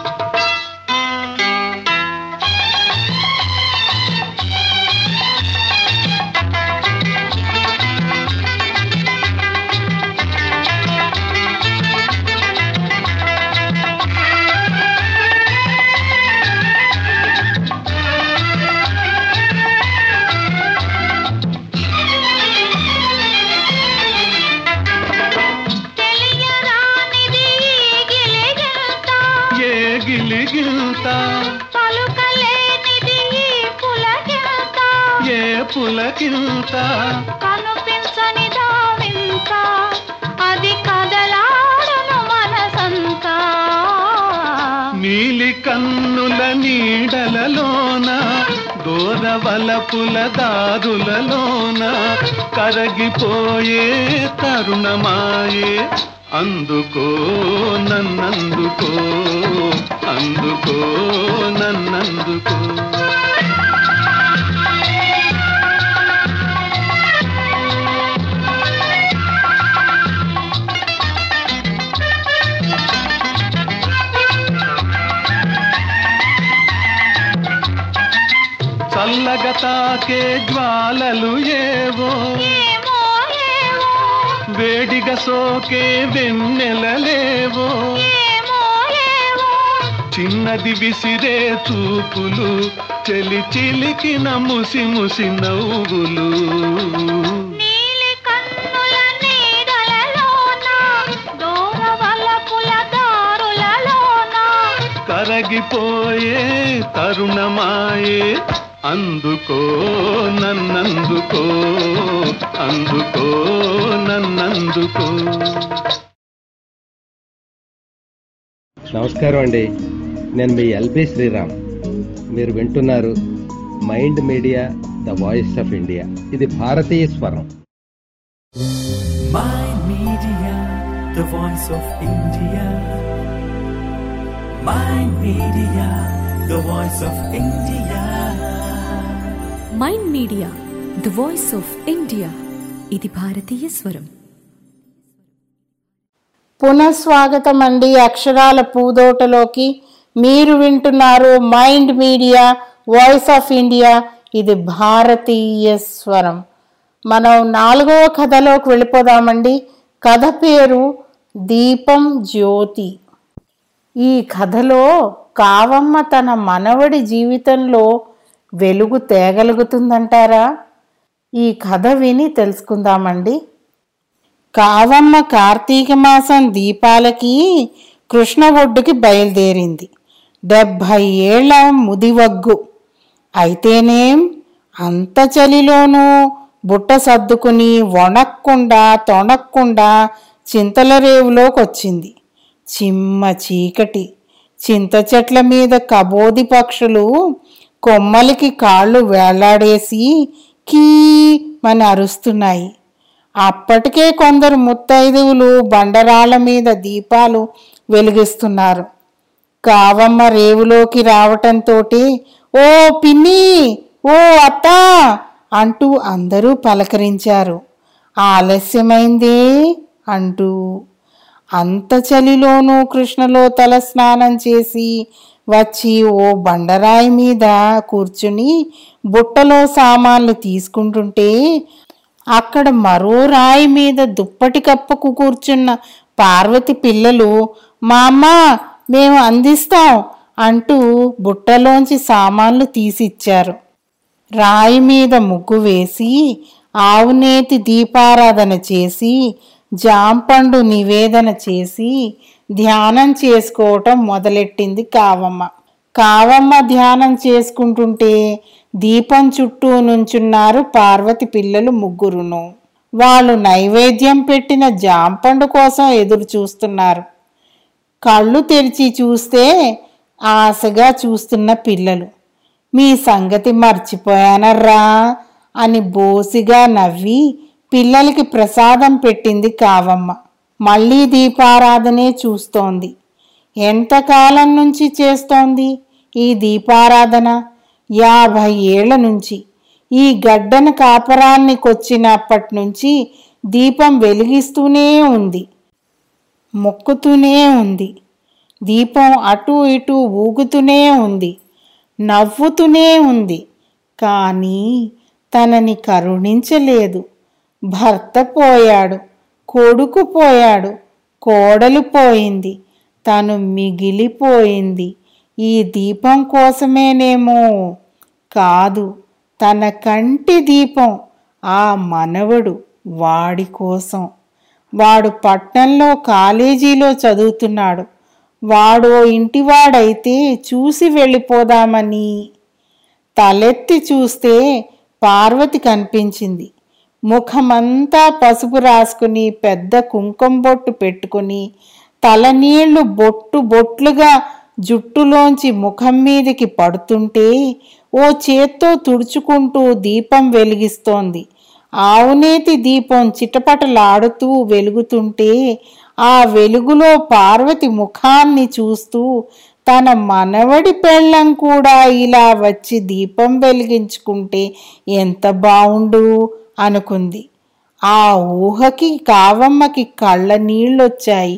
తెలియరానిది ఈ గిలిగింత ఏ గిలిగిల్త పలుకలేనిది ఈ పులకింత ఏ పులకింత కనిపించని దావింత అది కదలాడను మనసంతా నీలి కన్నుల నీడలలోన దూరవలపుల దారులలోన కరగిపోయే తరుణమాయే అందుకో నన్నందుకో అందుకో నన్నందుకో తాకే జ్వాలలు ఏవో ఏమో ఏవో వేడిగా సోకే వెన్నెలలేవో ఏమో ఏవో చిన్నది విసిరే చూపులు చెలి చిలికిన ముసి ముసి నవ్వులు నీలి కన్నుల నీడలలోన దూరవలపుల దారులలోన కరగిపోయే తరుణమాయే అందుకో నన్నందుకో అందుకో నన్నందుకో నమస్కారం అండి నేను మీ ఎల్బి శ్రీరామ్ మీరు వింటున్నారు mind media the voice of India ఇది భారతీయ స్వరం Mind Media, the voice of India. Mind Media, the voice of India. Mind media the voice of India ఇది భారతీయ స్వరం పునఃస్వాగతం అండి అక్షరాల పూదోటలోకి మీరు వింటున్నారు mind media voice of India ఇది భారతీయ స్వరం మనం నాలుగవ కథలోకి వెళ్ళిపోదామండి కథ పేరు దీపం జ్యోతి ఈ కథలో కావమ్మ తన మనవడి జీవితంలో వెలుగు తేగలుగుతుందంటారా ఈ కథ విని తెలుసుకుందామండి కావమ్మ కార్తీక మాసం దీపాలకి కృష్ణ ఒడ్డుకి బయలుదేరింది డెబ్భై ఏళ్ల ముదివగ్గు అయితేనేం అంత చలిలోనూ బుట్ట సర్దుకుని వణక్కుండా తొణక్కుండా చింతల రేవులోకి వచ్చింది చిమ్మ చీకటి చింత చెట్ల మీద కబోది పక్షులు కొమ్మలకి కాళ్ళు వేలాడేసి కీ అని అరుస్తున్నాయి అప్పటికే కొందరు ముత్తైదువులు బండరాళ్ళ మీద దీపాలు వెలిగిస్తున్నారు కావమ్మ రేవులోకి రావటంతోటి ఓ పిన్ని ఓ అత్త అంటూ అందరూ పలకరించారు ఆలస్యమైందే అంటూ అంత చలిలోనూ కృష్ణలో తల స్నానం చేసి వచ్చి ఓ బండరాయి మీద కూర్చుని బుట్టలో సామాన్లు తీసుకుంటుంటే అక్కడ మరో రాయి మీద దుప్పటి కప్పకు కూర్చున్న పార్వతి పిల్లలు మా అమ్మ మేము అందిస్తాం అంటూ బుట్టలోంచి సామాన్లు తీసిచ్చారు రాయి మీద ముగ్గు వేసి ఆవునేతి దీపారాధన చేసి జాంపండు నివేదన చేసి ధ్యానం చేసుకోవటం మొదలెట్టింది కావమ్మ కావమ్మ ధ్యానం చేసుకుంటుంటే దీపం చుట్టూ నుంచున్నారు పార్వతి పిల్లలు ముగ్గురును వాళ్ళు నైవేద్యం పెట్టిన జాంపండు కోసం ఎదురు చూస్తున్నారు కళ్ళు తెరిచి చూస్తే ఆశగా చూస్తున్న పిల్లలు మీ సంగతి మర్చిపోయానర్రా అని బోసిగా నవ్వి పిల్లలకి ప్రసాదం పెట్టింది కావమ్మ మళ్ళీ దీపారాధనే చూస్తోంది ఎంతకాలం నుంచి చేస్తోంది ఈ దీపారాధన యాభై ఏళ్ల నుంచి ఈ గడ్డన కాపరాన్నికొచ్చినప్పటి నుంచి దీపం వెలిగిస్తూనే ఉంది మొక్కుతూనే ఉంది దీపం అటు ఇటు ఊగుతూనే ఉంది నవ్వుతూనే ఉంది కానీ తనని కరుణించలేదు భర్త పోయాడు కొడుకు పోయాడు కోడలు పోయింది తను మిగిలిపోయింది ఈ దీపం కోసమేనేమో కాదు తన కంటి దీపం ఆ మనవడు వాడి కోసం వాడు పట్నంలో కాలేజీలో చదువుతున్నాడు వాడో ఇంటివాడైతే చూసి వెళ్ళిపోదామని తలెత్తి చూస్తే పార్వతి కనిపించింది ముఖమంతా పసుపు రాసుకుని పెద్ద కుంకుమ బొట్టు పెట్టుకుని తలనీళ్లు బొట్టు బొట్లుగా జుట్టులోంచి ముఖం మీదకి పడుతుంటే ఓ చేత్తో తుడుచుకుంటూ దీపం వెలిగిస్తోంది ఆవునేతి దీపం చిటపటలాడుతూ వెలుగుతుంటే ఆ వెలుగులో పార్వతి ముఖాన్ని చూస్తూ తన మనవడి పెళ్ళం కూడా ఇలా వచ్చి దీపం వెలిగించుకుంటే ఎంత బావుండు అనుకుంది ఆ ఊహకి కావమ్మకి కళ్ళ నీళ్ళొచ్చాయి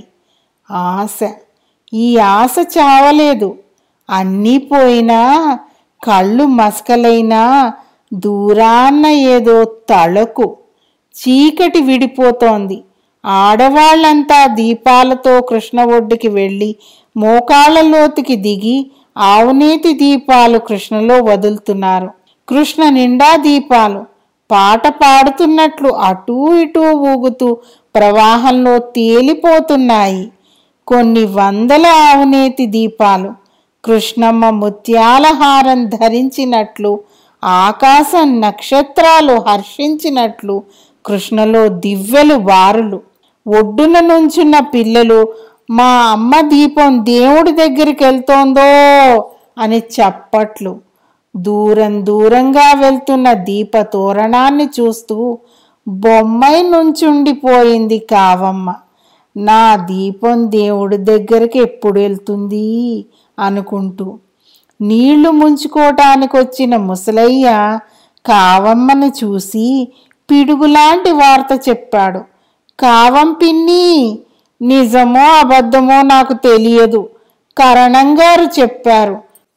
ఆశ ఈ ఆశ చావలేదు అన్నీ పోయినా కళ్ళు మసకలైనా దూరాన్న ఏదో తళకు చీకటి విడిపోతోంది ఆడవాళ్ళంతా దీపాలతో కృష్ణ ఒడ్డుకి వెళ్ళి మోకాళ్ళ లోతుకి దిగి ఆవునేతి దీపాలు కృష్ణలో వదులుతున్నారు కృష్ణ నిండా దీపాలు పాట పాడుతున్నట్లు అటూ ఇటూ ఊగుతూ ప్రవాహంలో తేలిపోతున్నాయి కొన్ని వందల ఆవునేతి దీపాలు కృష్ణమ్మ ముత్యాల హారం ధరించినట్లు ఆకాశం నక్షత్రాలు హర్షించినట్లు కృష్ణలో దివ్యలు బారులు ఒడ్డున నుంచున్న పిల్లలు మా అమ్మ దీపం దేవుడి దగ్గరికి వెళ్తోందో అని చప్పట్లు దూరం దూరంగా వెళ్తున్న దీప తోరణాన్ని చూస్తూ బొమ్మై నుంచుండిపోయింది కావమ్మ నా దీపం దేవుడి దగ్గరికి ఎప్పుడు వెళ్తుంది అనుకుంటూ నీళ్లు ముంచుకోవటానికి వచ్చిన ముసలయ్య కావమ్మను చూసి పిడుగులాంటి వార్త చెప్పాడు కావం పిన్ని నిజమో అబద్ధమో నాకు తెలియదు కరణంగారు చెప్పారు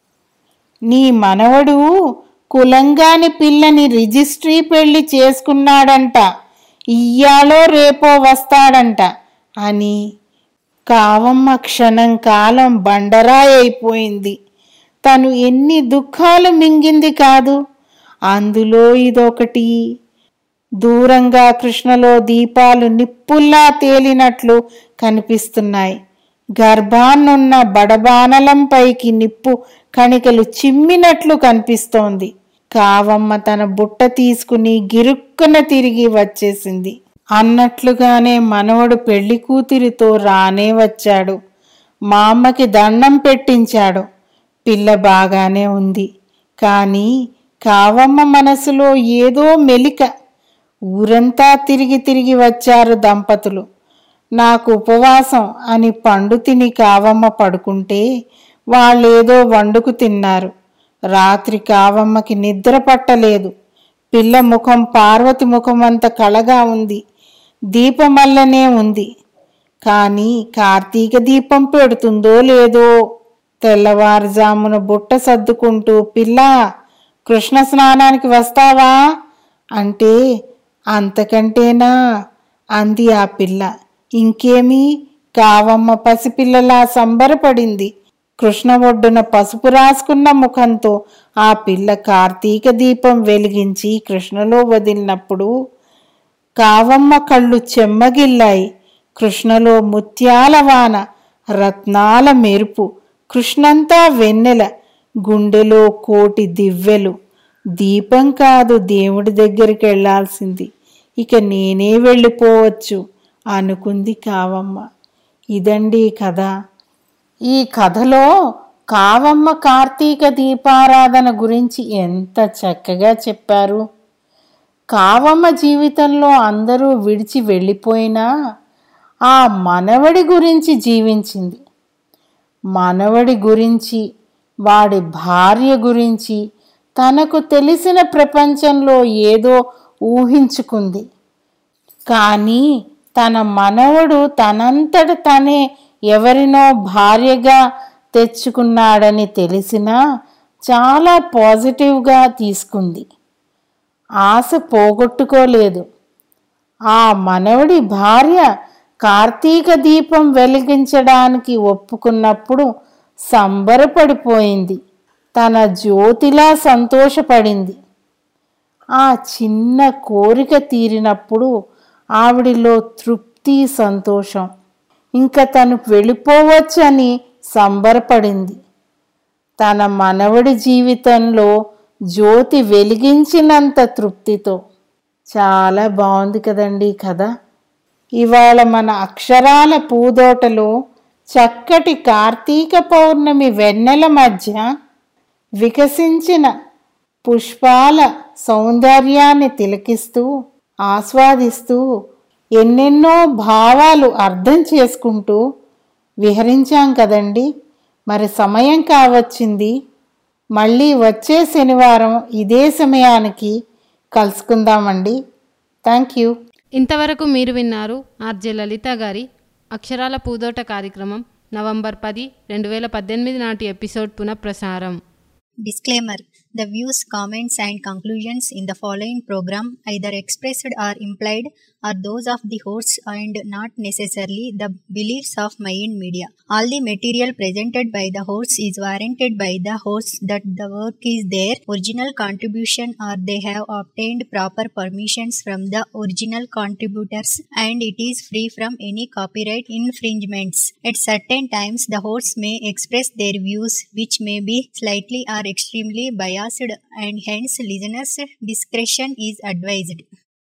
నీ మనవడు కులంగాని పిల్లని రిజిస్ట్రీ పెళ్లి చేసుకున్నాడంట ఇయ్యాలో రేపో వస్తాడంట అని కావమ్మ క్షణం కాలం బండరాయి అయిపోయింది తను ఎన్ని దుఃఖాలు మింగింది కాదు అందులో ఇదొకటి దూరంగా కృష్ణలో దీపాలు నిప్పుల్లా తేలినట్లు కనిపిస్తున్నాయి గర్భాన్నున్న బడబానలంపైకి నిప్పు కణికలు చిమ్మినట్లు కనిపిస్తోంది కావమ్మ తన బుట్ట తీసుకుని గిరుక్కున తిరిగి వచ్చేసింది అన్నట్లుగానే మనవడు పెళ్లి కూతురితో రానే వచ్చాడు మా అమ్మకి దండం పెట్టించాడు పిల్ల బాగానే ఉంది కానీ కావమ్మ మనసులో ఏదో మెలిక ఊరంతా తిరిగి తిరిగి వచ్చారు దంపతులు నాకు ఉపవాసం అని పండు తిని కావమ్మ పడుకుంటే వాళ్ళేదో వండుకు తిన్నారు రాత్రి కావమ్మకి నిద్ర పట్టలేదు పిల్ల ముఖం పార్వతి ముఖం అంత కళగా ఉంది దీపమల్లనే ఉంది కానీ కార్తీక దీపం పెడుతుందో లేదో తెల్లవారుజామున బుట్ట సర్దుకుంటూ పిల్ల కృష్ణ స్నానానికి వస్తావా అంటే అంతకంటేనా అంది ఆ పిల్ల ఇంకేమీ కావమ్మ పసిపిల్లలా సంబరపడింది కృష్ణ ఒడ్డున పసుపు రాసుకున్న ముఖంతో ఆ పిల్ల కార్తీక దీపం వెలిగించి కృష్ణలో వదిలినప్పుడు కావమ్మ కళ్ళు చెమ్మగిల్లాయి కృష్ణలో ముత్యాల వాన రత్నాల మెరుపు కృష్ణంతా వెన్నెల గుండెలో కోటి దివ్వెలు దీపం కాదు దేవుడి దగ్గరికి వెళ్ళాల్సింది ఇక నేనే వెళ్ళిపోవచ్చు అనుకుంది కావమ్మ ఇదండి కథ ఈ కథలో కావమ్మ కార్తీక దీపారాధన గురించి ఎంత చక్కగా చెప్పారు కావమ్మ జీవితంలో అందరూ విడిచి వెళ్ళిపోయినా ఆ మనవడి గురించి జీవించింది మనవడి గురించి వాడి భార్య గురించి తనకు తెలిసిన ప్రపంచంలో ఏదో ఊహించుకుంది కానీ తన మనవడు తనంతట తనే ఎవరినో భార్యగా తెచ్చుకున్నాడని తెలిసినా చాలా పాజిటివ్గా తీసుకుంది ఆశ పోగొట్టుకోలేదు ఆ మనవడి భార్య కార్తీక దీపం వెలిగించడానికి ఒప్పుకున్నప్పుడు సంబరపడిపోయింది తన జ్యోతిలా సంతోషపడింది ఆ చిన్న కోరిక తీరినప్పుడు ఆవిడిలో తృప్తి సంతోషం ఇంకా తను వెళ్ళిపోవచ్చని సంబరపడింది తన మనవడి జీవితంలో జ్యోతి వెలిగించినంత తృప్తితో చాలా బాగుంది కదండి ఈ కథ ఇవాళ మన అక్షరాల పూదోటలో చక్కటి కార్తీక పౌర్ణమి వెన్నెల మధ్య వికసించిన పుష్పాల సౌందర్యాన్ని తిలకిస్తూ ఆస్వాదిస్తూ ఎన్నెన్నో భావాలు అర్థం చేసుకుంటూ విహరించాం కదండి మరి సమయం కావచ్చింది మళ్ళీ వచ్చే శనివారం ఇదే సమయానికి కలుసుకుందామండి థ్యాంక్ యూ ఇంతవరకు మీరు విన్నారు ఆర్జే లలిత గారి అక్షరాల పూదోట కార్యక్రమం నవంబర్ పది రెండు వేల పద్దెనిమిది నాటి ఎపిసోడ్ పునఃప్రసారం Disclaimer The views, comments, and conclusions in the following program, either expressed or implied, are those of the hosts and not necessarily the beliefs of Mayan Media. All the material presented by the hosts is warranted by the hosts that the work is their original contribution or they have obtained proper permissions from the original contributors and it is free from any copyright infringements. At certain times, the hosts may express their views which may be slightly or extremely biased and hence listeners' discretion is advised.